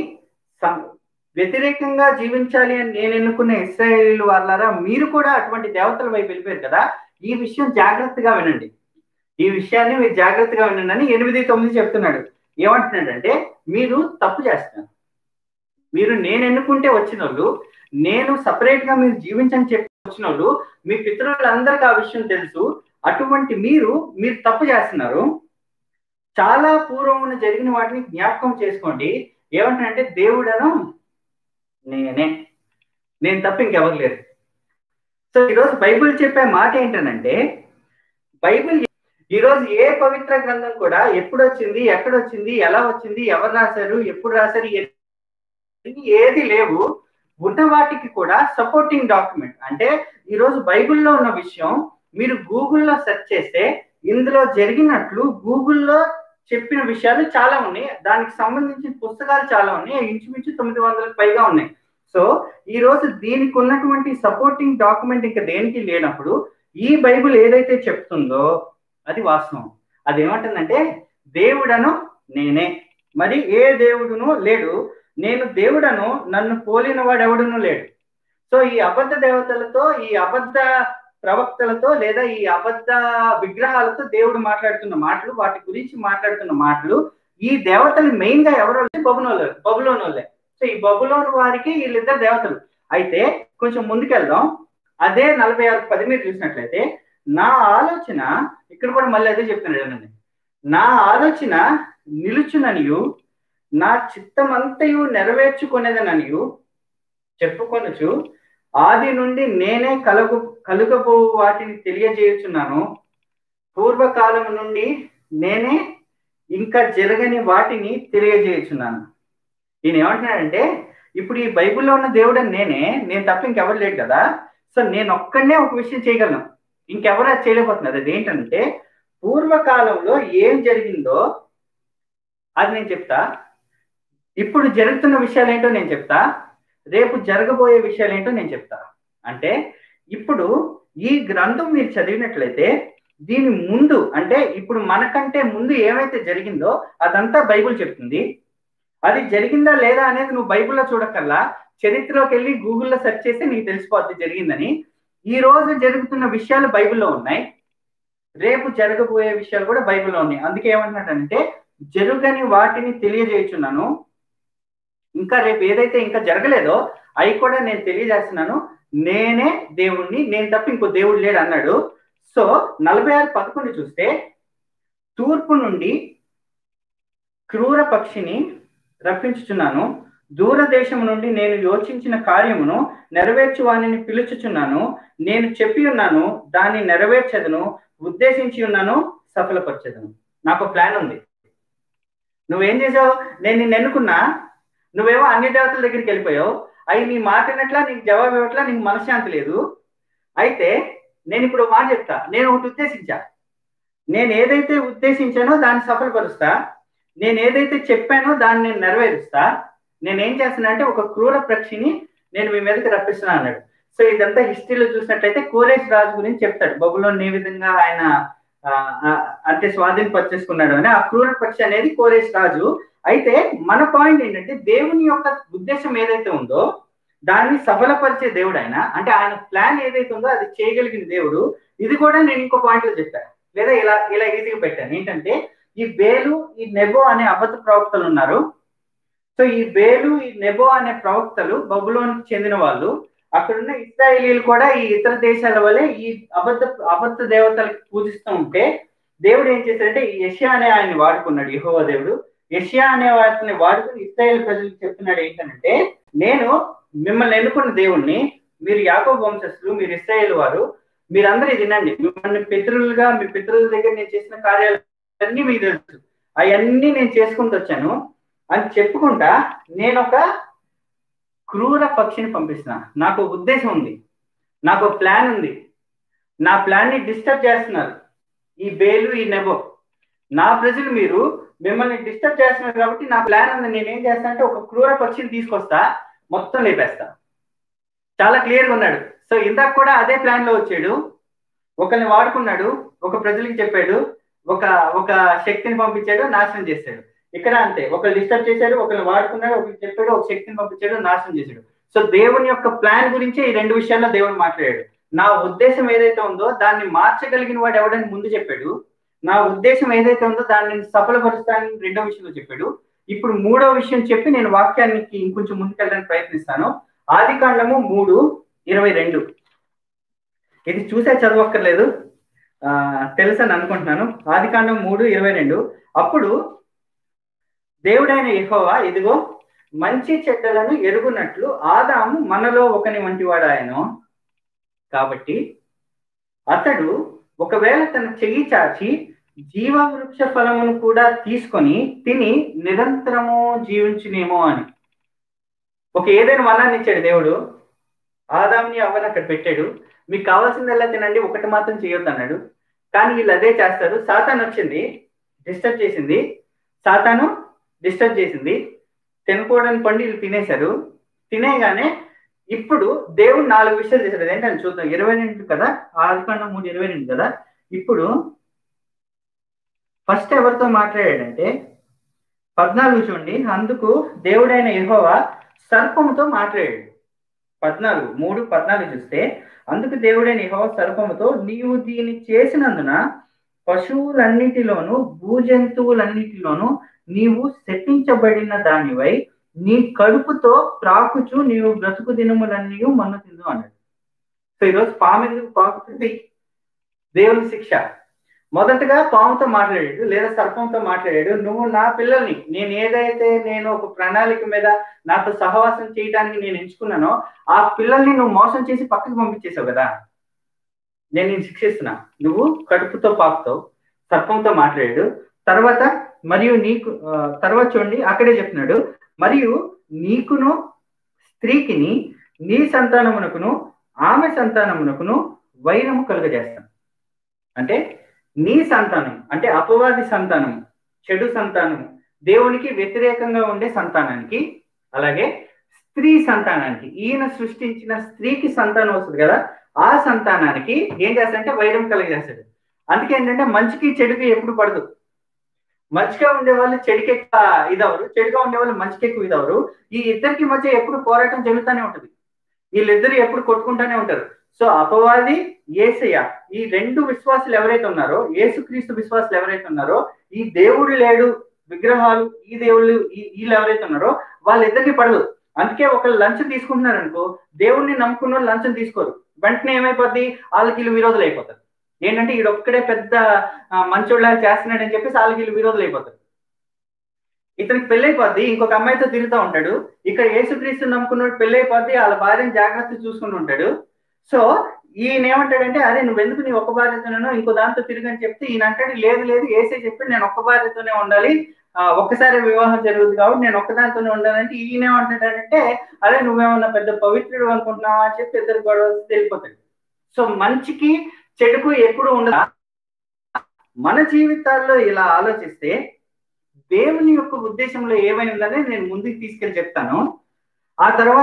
వ్యతిరేకంగా జీవించాలి అని నేను ఎన్నుకున్న ఇస్రాయేల్ వాళ్ళారా మీరు కూడా అటువంటి దేవతల వైపు వెళ్ళిపోయారు కదా ఈ విషయం జాగ్రత్తగా వినండి ఈ విషయాన్ని మీరు జాగ్రత్తగా వినండి అని ఎనిమిది తొమ్మిది చెప్తున్నాడు ఏమంటున్నాడంటే మీరు తప్పు చేస్తున్నారు మీరు నేను ఎన్నుకుంటే వచ్చిన వాళ్ళు నేను సపరేట్ గా మీరు జీవించని చెప్పి వచ్చిన వాళ్ళు మీ పితరులందరికీ ఆ విషయం తెలుసు అటువంటి మీరు మీరు తప్పు చేస్తున్నారు చాలా పూర్వం జరిగిన వాటిని జ్ఞాపకం చేసుకోండి ఏమంటారంటే దేవుడను నేనే నేను తప్ప ఇంకెవరు లేరు సో ఈరోజు బైబిల్ చెప్పే మాట ఏంటనంటే బైబిల్ ఈరోజు ఏ పవిత్ర గ్రంథం కూడా ఎప్పుడు వచ్చింది ఎక్కడ వచ్చింది ఎలా వచ్చింది ఎవరు రాశారు ఎప్పుడు రాశారు ఏది లేవు ఉన్న వాటికి కూడా సపోర్టింగ్ డాక్యుమెంట్ అంటే ఈరోజు బైబిల్లో ఉన్న విషయం మీరు గూగుల్లో సెర్చ్ చేస్తే ఇందులో జరిగినట్లు గూగుల్లో చెప్పిన విషయాలు చాలా ఉన్నాయి దానికి సంబంధించిన పుస్తకాలు చాలా ఉన్నాయి ఇంచుమించు తొమ్మిది వందలకు పైగా ఉన్నాయి సో ఈ రోజు దీనికి ఉన్నటువంటి సపోర్టింగ్ డాక్యుమెంట్ ఇంకా దేనికి లేనప్పుడు ఈ బైబిల్ ఏదైతే చెప్తుందో అది వాస్తవం అది ఏమంటుందంటే దేవుడను నేనే మరి ఏ దేవుడును లేడు నేను దేవుడను నన్ను పోలిన వాడెవడును లేడు సో ఈ అబద్ధ దేవతలతో ఈ అబద్ధ ప్రవక్తలతో లేదా ఈ అబద్ధ విగ్రహాలతో దేవుడు మాట్లాడుతున్న మాటలు వాటి గురించి మాట్లాడుతున్న మాటలు ఈ దేవతలు మెయిన్ గా ఎవరు బబునోళ్ళు బబులోనోళ్ళే సో ఈ బబులోని వారికి వీళ్ళిద్దరు దేవతలు అయితే కొంచెం ముందుకెళ్దాం అదే నలభై ఆరు పది మీరు చూసినట్లయితే నా ఆలోచన ఇక్కడ కూడా మళ్ళీ అదే చెప్తున్నాడు నా ఆలోచన నిలుచుననియు నా చిత్తమంతయు నెరవేర్చుకునేదననియు చెప్పుకొనచ్చు ఆది నుండి నేనే కలుగు కలుగబో వాటిని తెలియజేయుచున్నాను పూర్వకాలం నుండి నేనే ఇంకా జరగని వాటిని తెలియజేయుచున్నాను ఈయన ఏమంటున్నాడంటే ఇప్పుడు ఈ బైబిల్లో ఉన్న దేవుడు నేనే నేను తప్ప ఇంకెవరు లేడు కదా సో నేను ఒక్కడనే ఒక విషయం చేయగలను ఇంకెవరు అది చేయలేకపోతున్నారు అది ఏంటంటే పూర్వకాలంలో ఏం జరిగిందో అది నేను చెప్తా ఇప్పుడు జరుగుతున్న విషయాలు ఏంటో నేను చెప్తా రేపు జరగబోయే విషయాలు ఏంటో నేను చెప్తా అంటే ఇప్పుడు ఈ గ్రంథం మీరు చదివినట్లయితే దీని ముందు అంటే ఇప్పుడు మనకంటే ముందు ఏమైతే జరిగిందో అదంతా బైబుల్ చెప్తుంది అది జరిగిందా లేదా అనేది నువ్వు బైబిల్లో చూడక్కల్లా చరిత్రలోకి వెళ్ళి గూగుల్లో సెర్చ్ చేస్తే నీకు తెలిసిపోద్ది జరిగిందని ఈ రోజు జరుగుతున్న విషయాలు బైబిల్లో ఉన్నాయి రేపు జరగబోయే విషయాలు కూడా బైబిల్లో ఉన్నాయి అందుకే ఏమంటున్నాడంటే జరుగని వాటిని తెలియజేయుచున్నాను ఇంకా రేపు ఏదైతే ఇంకా జరగలేదో అవి కూడా నేను తెలియజేస్తున్నాను నేనే దేవుణ్ణి నేను తప్ప ఇంకో దేవుడు లేడు అన్నాడు సో నలభై ఆరు పదకొండు చూస్తే తూర్పు నుండి క్రూర పక్షిని రప్పించుచున్నాను దూరదేశం నుండి నేను యోచించిన కార్యమును నెరవేర్చు వాణిని పిలుచుచున్నాను నేను చెప్పి ఉన్నాను దాన్ని నెరవేర్చదును ఉద్దేశించి ఉన్నాను సఫలపరచదును నాకు ప్లాన్ ఉంది నువ్వేం చేసావు నేను నిన్ను ఎన్నుకున్నా నువ్వేమో అన్ని దేవతల దగ్గరికి వెళ్ళిపోయావు అవి నీ మాట వినట్లా నీకు జవాబు ఇవ్వట్లా నీకు మనశ్శాంతి లేదు అయితే నేను ఇప్పుడు మాట చెప్తా నేను ఒకటి ఉద్దేశించా నేను ఏదైతే ఉద్దేశించానో దాన్ని సఫలపరుస్తా నేను ఏదైతే చెప్పానో దాన్ని నేను నెరవేరుస్తా నేను ఏం చేస్తున్నా అంటే ఒక క్రూర పక్షిని నేను మీ మీదకి రప్పిస్తున్నా అన్నాడు సో ఇదంతా హిస్టరీలో చూసినట్లయితే కోరేష్ రాజు గురించి చెప్తాడు బబులోని ఏ విధంగా ఆయన అంటే స్వాధీనపరిచేసుకున్నాడు అని ఆ క్రూర పక్షి అనేది కోరేష్ రాజు అయితే మన పాయింట్ ఏంటంటే దేవుని యొక్క ఉద్దేశం ఏదైతే ఉందో దాన్ని సఫలపరిచే దేవుడు ఆయన అంటే ఆయన ప్లాన్ ఏదైతే ఉందో అది చేయగలిగిన దేవుడు ఇది కూడా నేను ఇంకో పాయింట్ లో చెప్పాను లేదా ఇలా ఇలా ఈజీగా పెట్టాను ఏంటంటే ఈ బేలు ఈ నెబో అనే అబద్ధ ప్రవక్తలు ఉన్నారు సో ఈ బేలు ఈ నెబో అనే ప్రవక్తలు బబులోనికి చెందిన వాళ్ళు అక్కడున్న ఇస్రాయేలీలు కూడా ఈ ఇతర దేశాల వల్లే ఈ అబద్ధ అబద్ధ దేవతలకు పూజిస్తూ ఉంటే దేవుడు ఏం చేశాడంటే ఈ యష్యా అనే ఆయన్ని వాడుకున్నాడు యహోవ దేవుడు యష్యా అనే వాటిని వాడుకుని ఇస్రాయేల్ ప్రజలకు చెప్తున్నాడు ఏంటంటే నేను మిమ్మల్ని ఎన్నుకున్న దేవుణ్ణి మీరు యాకోబ వంశస్థులు మీరు ఇస్రాయేల్ వారు మీరందరూ ఇది వినండి మిమ్మల్ని పితరులుగా మీ పితరుల దగ్గర నేను చేసిన కార్యాలు అన్నీ మీకు తెలుసు అవన్నీ నేను చేసుకుంటూ వచ్చాను అని చెప్పుకుంటా నేను ఒక క్రూర పక్షిని పంపిస్తున్నా నాకు ఉద్దేశం ఉంది నాకు ప్లాన్ ఉంది నా ప్లాన్ ని డిస్టర్బ్ చేస్తున్నారు ఈ బేలు ఈ నెబో నా ప్రజలు మీరు మిమ్మల్ని డిస్టర్బ్ చేస్తున్నారు కాబట్టి నా ప్లాన్ ఉంది నేనేం చేస్తా అంటే ఒక క్రూర పక్షిని తీసుకొస్తా మొత్తం లేపేస్తా చాలా క్లియర్గా ఉన్నాడు సో ఇందాక కూడా అదే ప్లాన్ లో వచ్చాడు ఒకరిని వాడుకున్నాడు ఒక ప్రజలకి చెప్పాడు ఒక ఒక శక్తిని పంపించాడు నాశనం చేశాడు ఇక్కడ అంతే ఒకరు డిస్టర్బ్ చేశాడు ఒకరిని వాడుకున్నాడు ఒకరికి చెప్పాడు ఒక శక్తిని పంపించాడు నాశనం చేశాడు సో దేవుని యొక్క ప్లాన్ గురించే ఈ రెండు విషయాల్లో దేవుడు మాట్లాడాడు నా ఉద్దేశం ఏదైతే ఉందో దాన్ని మార్చగలిగిన వాడు ఎవడని ముందు చెప్పాడు నా ఉద్దేశం ఏదైతే ఉందో దాన్ని సఫలపరుస్తానని రెండో విషయంలో చెప్పాడు ఇప్పుడు మూడో విషయం చెప్పి నేను వాక్యానికి ఇంకొంచెం ముందుకెళ్ళడానికి ప్రయత్నిస్తాను ఆది కాండము మూడు ఇరవై రెండు ఇది చూసే చదవక్కర్లేదు తెలుసని అనుకుంటున్నాను ఆది కాండం మూడు ఇరవై రెండు అప్పుడు దేవుడైన యహోవా ఇదిగో మంచి చెడ్డలను ఎరుగునట్లు ఆదాము మనలో ఒకని వంటి వాడు ఆయన కాబట్టి అతడు ఒకవేళ తన చెయ్యి చాచి జీవవృక్ష ఫలమును కూడా తీసుకొని తిని నిరంతరము జీవించునేమో అని ఒక ఏదైనా వనాన్ని ఇచ్చాడు దేవుడు ఆదాంని అవ్వని అక్కడ పెట్టాడు మీకు కావాల్సిందల్లా తినండి ఒకటి మాత్రం చేయొద్దు అన్నాడు కానీ వీళ్ళు అదే చేస్తారు సాతాన్ వచ్చింది డిస్టర్బ్ చేసింది సాతాను డిస్టర్బ్ చేసింది తినకూడని పండు వీళ్ళు తినేశారు తినేగానే ఇప్పుడు దేవుడు నాలుగు విషయాలు చేశాడు ఏంటని చూద్దాం ఇరవై రెండు కదా ఆదికాండం మూడు ఇరవై రెండు కదా ఇప్పుడు ఫస్ట్ ఎవరితో మాట్లాడాడంటే పద్నాలుగు చూడండి అందుకు దేవుడైన యహోవా సర్పముతో మాట్లాడాడు పద్నాలుగు మూడు పద్నాలుగు చూస్తే అందుకు దేవుడైన యహోవా సర్పముతో నీవు దీన్ని చేసినందున పశువులన్నిటిలోను భూజంతువులన్నిటిలోను నీవు శపించబడిన దానివై నీ కడుపుతో ప్రాకుచు నీవు బ్రతుకు దినములన్నీ మన్ను తిందు అన్నాడు సో ఈరోజు పాము ఎందుకు పాకుతుంది దేవుని శిక్ష మొదటగా పాముతో మాట్లాడాడు లేదా సర్పంతో మాట్లాడాడు నువ్వు నా పిల్లల్ని నేను ఏదైతే నేను ఒక ప్రణాళిక మీద నాతో సహవాసం చేయడానికి నేను ఎంచుకున్నానో ఆ పిల్లల్ని నువ్వు మోసం చేసి పక్కకు పంపించేసావు కదా నేను నేను శిక్షిస్తున్నా నువ్వు కడుపుతో పాకుతావు సర్పంతో మాట్లాడాడు తర్వాత మరియు నీకు తర్వాత చూడండి అక్కడే చెప్తున్నాడు మరియు నీకును స్త్రీకిని నీ సంతానమునకును ఆమె సంతానమునకును వైరము కలుగజేస్తాను అంటే నీ సంతానం అంటే అపవాది సంతానం చెడు సంతానం దేవునికి వ్యతిరేకంగా ఉండే సంతానానికి అలాగే స్త్రీ సంతానానికి ఈయన సృష్టించిన స్త్రీకి సంతానం వస్తుంది కదా ఆ సంతానానికి ఏం చేస్తాడంటే వైరం కలిగేస్తాడు అందుకే ఏంటంటే మంచికి చెడుకి ఎప్పుడు పడదు మంచిగా ఉండే వాళ్ళు చెడుకి ఎక్కువ ఇదవరు చెడుగా ఉండే వాళ్ళు మంచికి ఎక్కువ ఇదవరు ఈ ఇద్దరికి మధ్య ఎప్పుడు పోరాటం జరుగుతూనే ఉంటుంది వీళ్ళిద్దరు ఎప్పుడు కొట్టుకుంటూనే ఉంటారు సో అపవాది ఏసయ్య ఈ రెండు విశ్వాసులు ఎవరైతే ఉన్నారో ఏసుక్రీస్తు విశ్వాసులు ఎవరైతే ఉన్నారో ఈ దేవుడు లేడు విగ్రహాలు ఈ దేవుళ్ళు ఈ వీళ్ళు ఎవరైతే ఉన్నారో వాళ్ళిద్దరికి పడదు అందుకే ఒకళ్ళు లంచం తీసుకుంటున్నారు అనుకో దేవుడిని నమ్ముకున్న వాళ్ళు లంచం తీసుకోరు వెంటనే ఏమైపోద్ది వాళ్ళకి వీళ్ళు విరోధులు అయిపోతారు ఏంటంటే ఈడు ఒక్కడే పెద్ద మంచోళ్ళగా చేస్తున్నాడని చెప్పేసి వాళ్ళకి వీళ్ళు విరోధులు అయిపోతారు ఇతనికి పెళ్ళైపోద్ది ఇంకొక అమ్మాయితో తిరుగుతూ ఉంటాడు ఇక్కడ యేసుక్రీస్తు నమ్ముకున్నాడు పెళ్ళైపోద్ది వాళ్ళ భార్యను జాగ్రత్త చూసుకుని ఉంటాడు సో ఈయన ఏమంటాడంటే అరే నువ్వు ఎందుకు నీ ఒక్క భార్యతోనో ఇంకో దాంతో తిరిగని చెప్తే ఈయన అంటాడు లేదు లేదు ఏసే చెప్పి నేను ఒక్క భార్యతోనే ఉండాలి ఒక్కసారి వివాహం జరుగుతుంది కాబట్టి నేను ఒక్కదానితోనే ఉండాలంటే ఈయన ఏమంటాడంటే అరే నువ్వేమన్నా పెద్ద పవిత్రుడు అనుకుంటున్నావా అని చెప్పి ఇద్దరు గొడవ తెలిపోతాడు సో మంచికి చెడుకు ఎప్పుడు ఉండదు మన జీవితాల్లో ఇలా ఆలోచిస్తే దేవుని యొక్క ఉద్దేశంలో ఏమైందని నేను ముందుకు తీసుకెళ్ళి చెప్తాను ఆ తర్వాత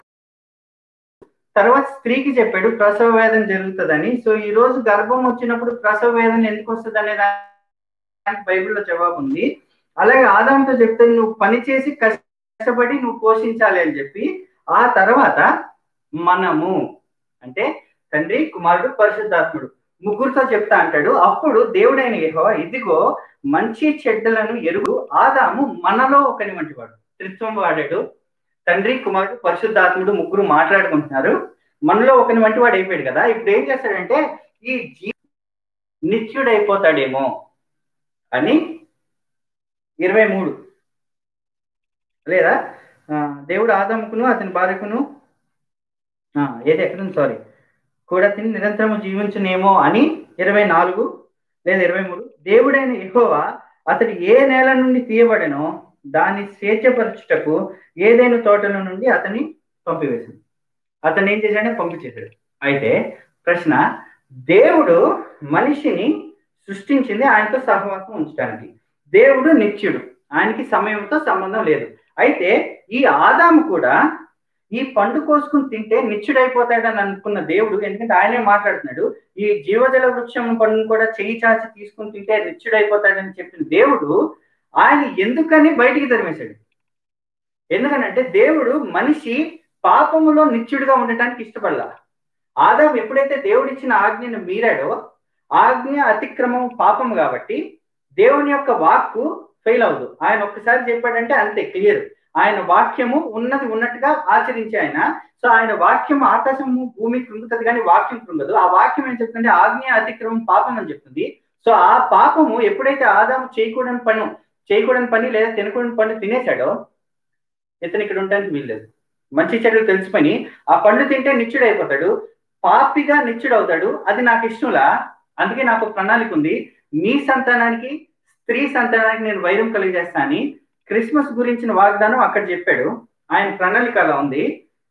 తర్వాత స్త్రీకి చెప్పాడు ప్రసవ వేదన జరుగుతుందని సో ఈ రోజు గర్భం వచ్చినప్పుడు ప్రసవ వేదన ఎందుకు వస్తుంది అనే దానికి బైబిల్లో జవాబు ఉంది అలాగే ఆదాంతో చెప్తే నువ్వు పని చేసి కష్టపడి నువ్వు పోషించాలి అని చెప్పి ఆ తర్వాత మనము అంటే తండ్రి కుమారుడు పరిశుద్ధాత్ముడు ముగ్గురుతో చెప్తా అంటాడు అప్పుడు దేవుడైన యహో ఇదిగో మంచి చెడ్డలను ఎరుగు ఆదాము మనలో ఒకని వంటి వాడు త్రిత్వం వాడాడు తండ్రి కుమారుడు పరిశుద్ధాత్ముడు ముగ్గురు మాట్లాడుకుంటున్నారు మనలో ఒకని వంటి వాడు అయిపోయాడు కదా ఇప్పుడు ఏం చేస్తాడంటే ఈ జీ నిత్యుడైపోతాడేమో అని ఇరవై మూడు లేదా దేవుడు ఆదముకును అతని భార్యకును ఏది ఎక్కడ సారీ కూడా తిని నిరంతరము జీవించునేమో అని ఇరవై నాలుగు లేదా ఇరవై మూడు దేవుడైన ఎహోవా అతడు ఏ నేల నుండి తీయబడనో దాన్ని స్వేచ్ఛపరచుటకు ఏదైనా తోటల నుండి అతన్ని పంపివేశాడు అతను ఏం చేశాడంటే పంపించేశాడు అయితే ప్రశ్న దేవుడు మనిషిని సృష్టించింది ఆయనతో సహవాసం ఉంచడానికి దేవుడు నిత్యుడు ఆయనకి సమయంతో సంబంధం లేదు అయితే ఈ ఆదాము కూడా ఈ పండు కోసుకుని తింటే నిత్యుడైపోతాడని అనుకున్న దేవుడు ఎందుకంటే ఆయనే మాట్లాడుతున్నాడు ఈ జీవజల వృక్షం పండును కూడా చేయి చాచి తీసుకుని తింటే నిత్యుడైపోతాడని చెప్పిన దేవుడు ఆయన ఎందుకని బయటికి తరిమేశాడు ఎందుకనంటే దేవుడు మనిషి పాపములో నిత్యుడిగా ఉండటానికి ఇష్టపడలా ఆదాం ఎప్పుడైతే దేవుడు ఇచ్చిన ఆజ్ఞను మీరాడో ఆజ్ఞ అతిక్రమం పాపం కాబట్టి దేవుని యొక్క వాక్కు ఫెయిల్ అవ్వదు ఆయన ఒక్కసారి చెప్పాడంటే అంతే క్లియర్ ఆయన వాక్యము ఉన్నది ఉన్నట్టుగా ఆచరించే ఆయన సో ఆయన వాక్యం ఆకాశము భూమి కృంగుతుంది కానీ వాక్యం కృంగదు ఆ వాక్యం ఏం చెప్తుంటే ఆజ్ఞ అతిక్రమం పాపం అని చెప్తుంది సో ఆ పాపము ఎప్పుడైతే ఆదాము చేయకూడని పని చేయకూడని పని లేదా తినకూడని పని తినేశాడో ఇతను ఇక్కడ ఉండడానికి వీల్లేదు మంచి చెడులు తెలిసిపోయి ఆ పండు తింటే నిత్యుడు అయిపోతాడు పాపిగా నిత్యుడు అవుతాడు అది నాకు ఇష్టంలా అందుకే నాకు ప్రణాళిక ఉంది నీ సంతానానికి స్త్రీ సంతానానికి నేను వైరం కలిగజేస్తా అని క్రిస్మస్ గురించిన వాగ్దానం అక్కడ చెప్పాడు ఆయన ప్రణాళిక అలా ఉంది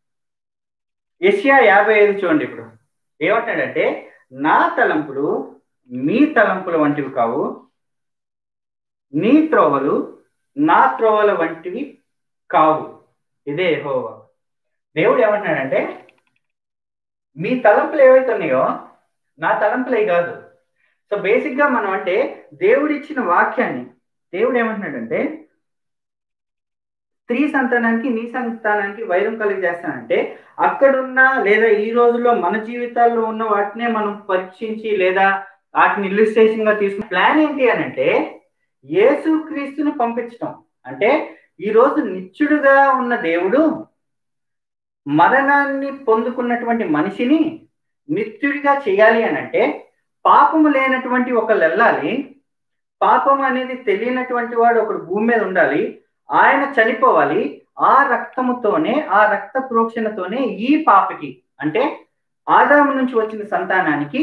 ఏషియా యాభై ఐదు చూడండి ఇప్పుడు ఏమంటాడంటే నా తలంపులు మీ తలంపుల వంటివి కావు నీ త్రోవలు నా త్రోవల వంటివి కావు ఇదే హోవా దేవుడు ఏమంటున్నాడంటే మీ తలంపులు ఏవైతే ఉన్నాయో నా తలంపులే కాదు సో బేసిక్ గా మనం అంటే దేవుడు ఇచ్చిన వాక్యాన్ని దేవుడు ఏమంటున్నాడంటే స్త్రీ సంతానానికి నీ సంతానానికి వైరం కలిగి చేస్తానంటే అక్కడున్న లేదా ఈ రోజుల్లో మన జీవితాల్లో ఉన్న వాటినే మనం పరీక్షించి లేదా వాటిని ఇల్లుస్ట్రేషన్ గా తీసుకున్న ప్లాన్ ఏంటి అని అంటే యేసు క్రీస్తుని పంపించడం అంటే ఈ రోజు నిత్యుడుగా ఉన్న దేవుడు మరణాన్ని పొందుకున్నటువంటి మనిషిని నిత్యుడిగా చేయాలి అని అంటే పాపము లేనటువంటి ఒకళ్ళు వెళ్ళాలి పాపం అనేది తెలియనటువంటి వాడు ఒకడు భూమి మీద ఉండాలి ఆయన చనిపోవాలి ఆ రక్తముతోనే ఆ రక్త ప్రోక్షణతోనే ఈ పాపకి అంటే ఆదాము నుంచి వచ్చిన సంతానానికి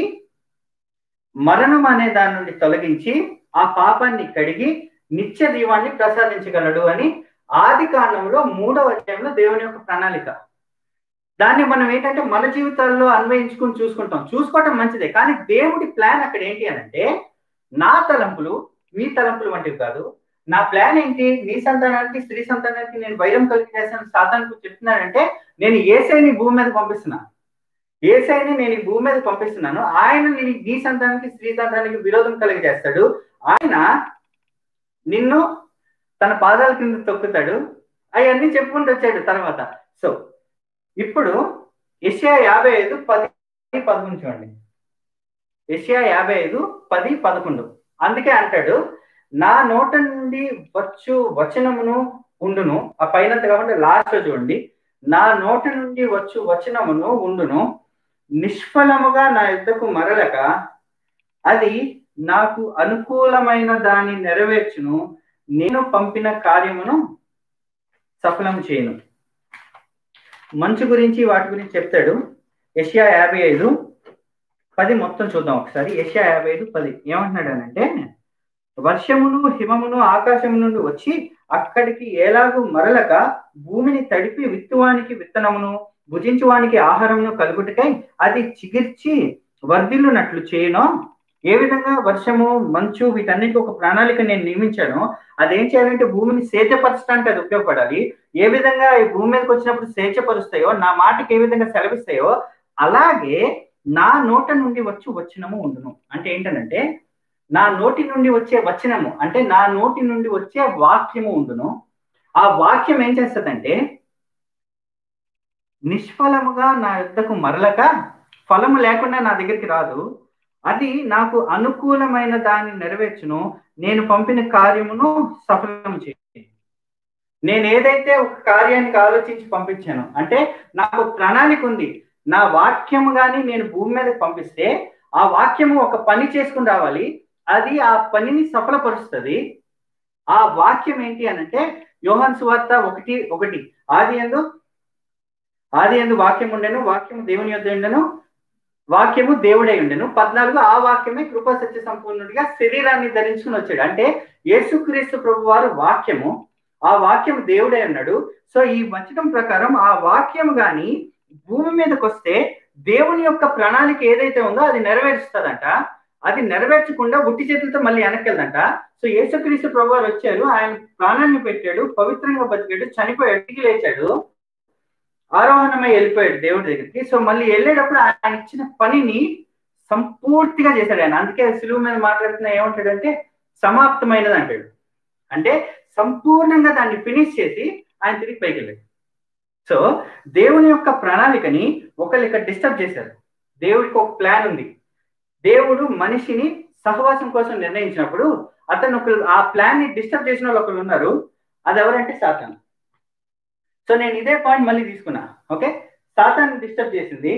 మరణం అనే దాని నుండి తొలగించి ఆ పాపాన్ని కడిగి నిత్య దీవాన్ని ప్రసాదించగలడు అని ఆది కాండంలో మూడవ అధ్యాయంలో దేవుని యొక్క ప్రణాళిక దాన్ని మనం ఏంటంటే మన జీవితాల్లో అన్వయించుకుని చూసుకుంటాం చూసుకోవటం మంచిదే కానీ దేవుడి ప్లాన్ అక్కడ ఏంటి అని అంటే నా తలంపులు మీ తలంపులు వంటివి కాదు నా ప్లాన్ ఏంటి నీ సంతానానికి స్త్రీ సంతానానికి నేను వైరం కలిగి చేసిన సాతానికి చెప్తున్నానంటే నేను ఏసైని భూమి మీద పంపిస్తున్నా ఏసైని నేను ఈ భూమి మీద పంపిస్తున్నాను ఆయన నీ నీ సంతానానికి స్త్రీ సంతానానికి విరోధం కలిగి చేస్తాడు ఆయన నిన్ను తన పాదాల కింద తొక్కుతాడు అవన్నీ చెప్పుకుంటూ వచ్చాడు తర్వాత సో ఇప్పుడు ఏషియా యాభై ఐదు పది పదకొండు చూడండి ఏషియా యాభై ఐదు పది పదకొండు అందుకే అంటాడు నా నోట నుండి వచ్చు వచనమును ఉండును ఆ పైనంత కాకుండా లాస్ట్ చూడండి నా నోట నుండి వచ్చు వచనమును ఉండును నిష్ఫలముగా నా యుద్ధకు మరలక అది నాకు అనుకూలమైన దాన్ని నెరవేర్చును నేను పంపిన కార్యమును సఫలం చేయను మంచు గురించి వాటి గురించి చెప్తాడు ఏషియా యాభై ఐదు పది మొత్తం చూద్దాం ఒకసారి ఏషియా యాభై ఐదు పది ఏమంటున్నాడు అంటే వర్షమును హిమమును ఆకాశం నుండి వచ్చి అక్కడికి ఎలాగూ మరలక భూమిని తడిపి విత్తువానికి విత్తనమును భుజించువానికి ఆహారమును కలుగుటకై అది చిగిర్చి వర్ధిల్లునట్లు చేయను ఏ విధంగా వర్షము మంచు వీటన్నిటికీ ఒక ప్రణాళిక నేను నియమించాను అదేం చేయాలంటే భూమిని సేచపరచడానికి అది ఉపయోగపడాలి ఏ విధంగా ఈ భూమి మీదకి వచ్చినప్పుడు సేచపరుస్తాయో నా మాటకి ఏ విధంగా సెలవిస్తాయో అలాగే నా నోట నుండి వచ్చి వచ్చినము ఉండును అంటే ఏంటనంటే నా నోటి నుండి వచ్చే వచనము అంటే నా నోటి నుండి వచ్చే వాక్యము ఉండును ఆ వాక్యం ఏం చేస్తుందంటే నిష్ఫలముగా నా యుద్ధకు మరలక ఫలము లేకుండా నా దగ్గరికి రాదు అది నాకు అనుకూలమైన దాన్ని నెరవేర్చును నేను పంపిన కార్యమును సఫలం చేయి నేను ఏదైతే ఒక కార్యానికి ఆలోచించి పంపించాను అంటే నాకు ప్రణాళిక ఉంది నా వాక్యము కానీ నేను భూమి మీదకి పంపిస్తే ఆ వాక్యము ఒక పని చేసుకుని రావాలి అది ఆ పనిని సఫలపరుస్తుంది ఆ వాక్యం ఏంటి అనంటే యోహన్ సువార్త ఒకటి ఒకటి ఆది ఎందు ఆది ఎందు వాక్యం ఉండెను వాక్యము దేవుని యొద్ద ఉండెను వాక్యము దేవుడై ఉండెను పద్నాలుగు ఆ వాక్యమే కృపా సత్య సంపూర్ణుడిగా శరీరాన్ని ధరించుకుని వచ్చాడు అంటే యేసుక్రీస్తు ప్రభు వారు వాక్యము ఆ వాక్యం దేవుడై ఉన్నాడు సో ఈ వచనం ప్రకారం ఆ వాక్యం గాని భూమి మీదకి వస్తే దేవుని యొక్క ప్రణాళిక ఏదైతే ఉందో అది నెరవేరుస్తుందంట అది నెరవేర్చకుండా ఉట్టి చేతులతో మళ్ళీ వెనక్కెళ్దంట సో యేసుక్రీస్తు ప్రభు వారు వచ్చారు ఆయన ప్రాణాన్ని పెట్టాడు పవిత్రంగా బతికాడు చనిపోయాడు తిరిగి లేచాడు ఆరోహణమై వెళ్ళిపోయాడు దేవుడి దగ్గరికి సో మళ్ళీ వెళ్ళేటప్పుడు ఆయన ఇచ్చిన పనిని సంపూర్తిగా చేశాడు ఆయన అందుకే సులువు మీద మాట్లాడుతున్న ఏమంటాడంటే సమాప్తమైనది అంటాడు అంటే సంపూర్ణంగా దాన్ని ఫినిష్ చేసి ఆయన తిరిగి పైకి వెళ్ళాడు సో దేవుని యొక్క ప్రణాళికని ఒకళ్ళు ఇక్కడ డిస్టర్బ్ చేశారు దేవుడికి ఒక ప్లాన్ ఉంది దేవుడు మనిషిని సహవాసం కోసం నిర్ణయించినప్పుడు అతను ఒకరు ఆ ప్లాన్ ని డిస్టర్బ్ చేసిన వాళ్ళు ఒకరు ఉన్నారు అది ఎవరంటే సాతాన్ సో నేను ఇదే పాయింట్ మళ్ళీ తీసుకున్నా ఓకే సాతాన్ని డిస్టర్బ్ చేసింది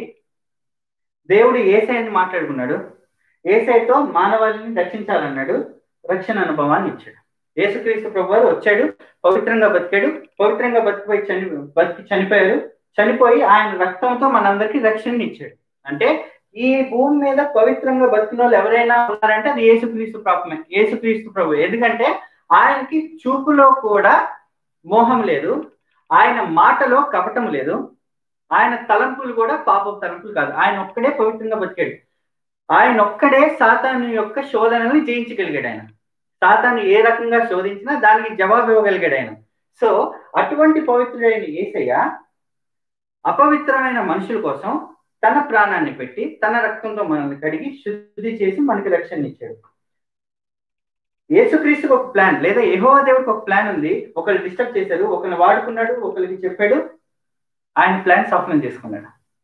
దేవుడు ఏసైని మాట్లాడుకున్నాడు ఏసైతో మానవాళిని రక్షించాలన్నాడు రక్షణ అనుభవాన్ని ఇచ్చాడు యేసుక్రీస్తు ప్రభు వారు వచ్చాడు పవిత్రంగా బతికాడు పవిత్రంగా బతికిపోయి చని బతికి చనిపోయారు చనిపోయి ఆయన రక్తంతో మనందరికీ రక్షణ ఇచ్చాడు అంటే ఈ భూమి మీద పవిత్రంగా బతికిన వాళ్ళు ఎవరైనా ఉన్నారంటే అది యేసుక్రీస్తు ప్రభుమే యేసుక్రీస్తు ప్రభు ఎందుకంటే ఆయనకి చూపులో కూడా మోహం లేదు ఆయన మాటలో కపటం లేదు ఆయన తలంపులు కూడా పాప తలంపులు కాదు ఆయన ఒక్కడే పవిత్రంగా బతికాడు ఆయన ఒక్కడే సాతాను యొక్క శోధనని జయించగలిగాడు ఆయన సాతాను ఏ రకంగా శోధించినా దానికి జవాబు ఇవ్వగలిగాడు ఆయన సో అటువంటి పవిత్రుడైన ఏసయ్య అపవిత్రమైన మనుషుల కోసం తన ప్రాణాన్ని పెట్టి తన రక్తంతో మనల్ని కడిగి శుద్ధి చేసి మనకి రక్షణ ఇచ్చాడు యేసుక్రీస్తుకి ఒక ప్లాన్ లేదా యహో దేవుడికి ఒక ప్లాన్ ఉంది ఒకళ్ళు డిస్టర్బ్ చేశారు ఒకరిని వాడుకున్నాడు ఒకరికి చెప్పాడు ఆయన ప్లాన్ సఫలం చేసుకున్నాడు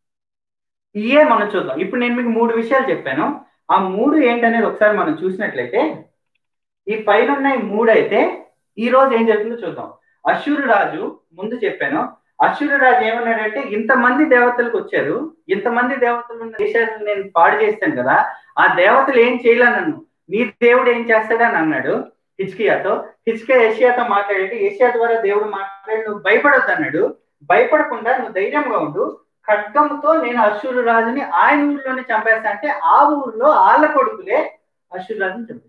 ఇయే మనం చూద్దాం ఇప్పుడు నేను మీకు మూడు విషయాలు చెప్పాను ఆ మూడు ఏంటనేది ఒకసారి మనం చూసినట్లయితే ఈ పైన ఉన్న ఈ మూడు అయితే ఈ రోజు ఏం జరుగుతుందో చూద్దాం అశూరు రాజు ముందు చెప్పాను అశూరు రాజు ఏమన్నాడంటే ఇంతమంది దేవతలకు వచ్చారు ఇంతమంది దేవతలు ఉన్న దేశాలను నేను పాడు చేస్తాను కదా ఆ దేవతలు ఏం చేయలే నన్ను నీ దేవుడు ఏం చేస్తాడని అన్నాడు హిచ్కియాతో హిచ్కియా ఏషియాతో మాట్లాడి ఏషియా ద్వారా దేవుడు మాట్లాడి నువ్వు భయపడొద్దు అన్నాడు భయపడకుండా నువ్వు ధైర్యంగా ఉండు ఖడ్గంతో నేను అశూరు రాజుని ఆయన ఊరిలోనే చంపేస్తా అంటే ఆ ఊరిలో ఆళ్ళ కొడుకులే అశూరు రాజుని చంపేశాడు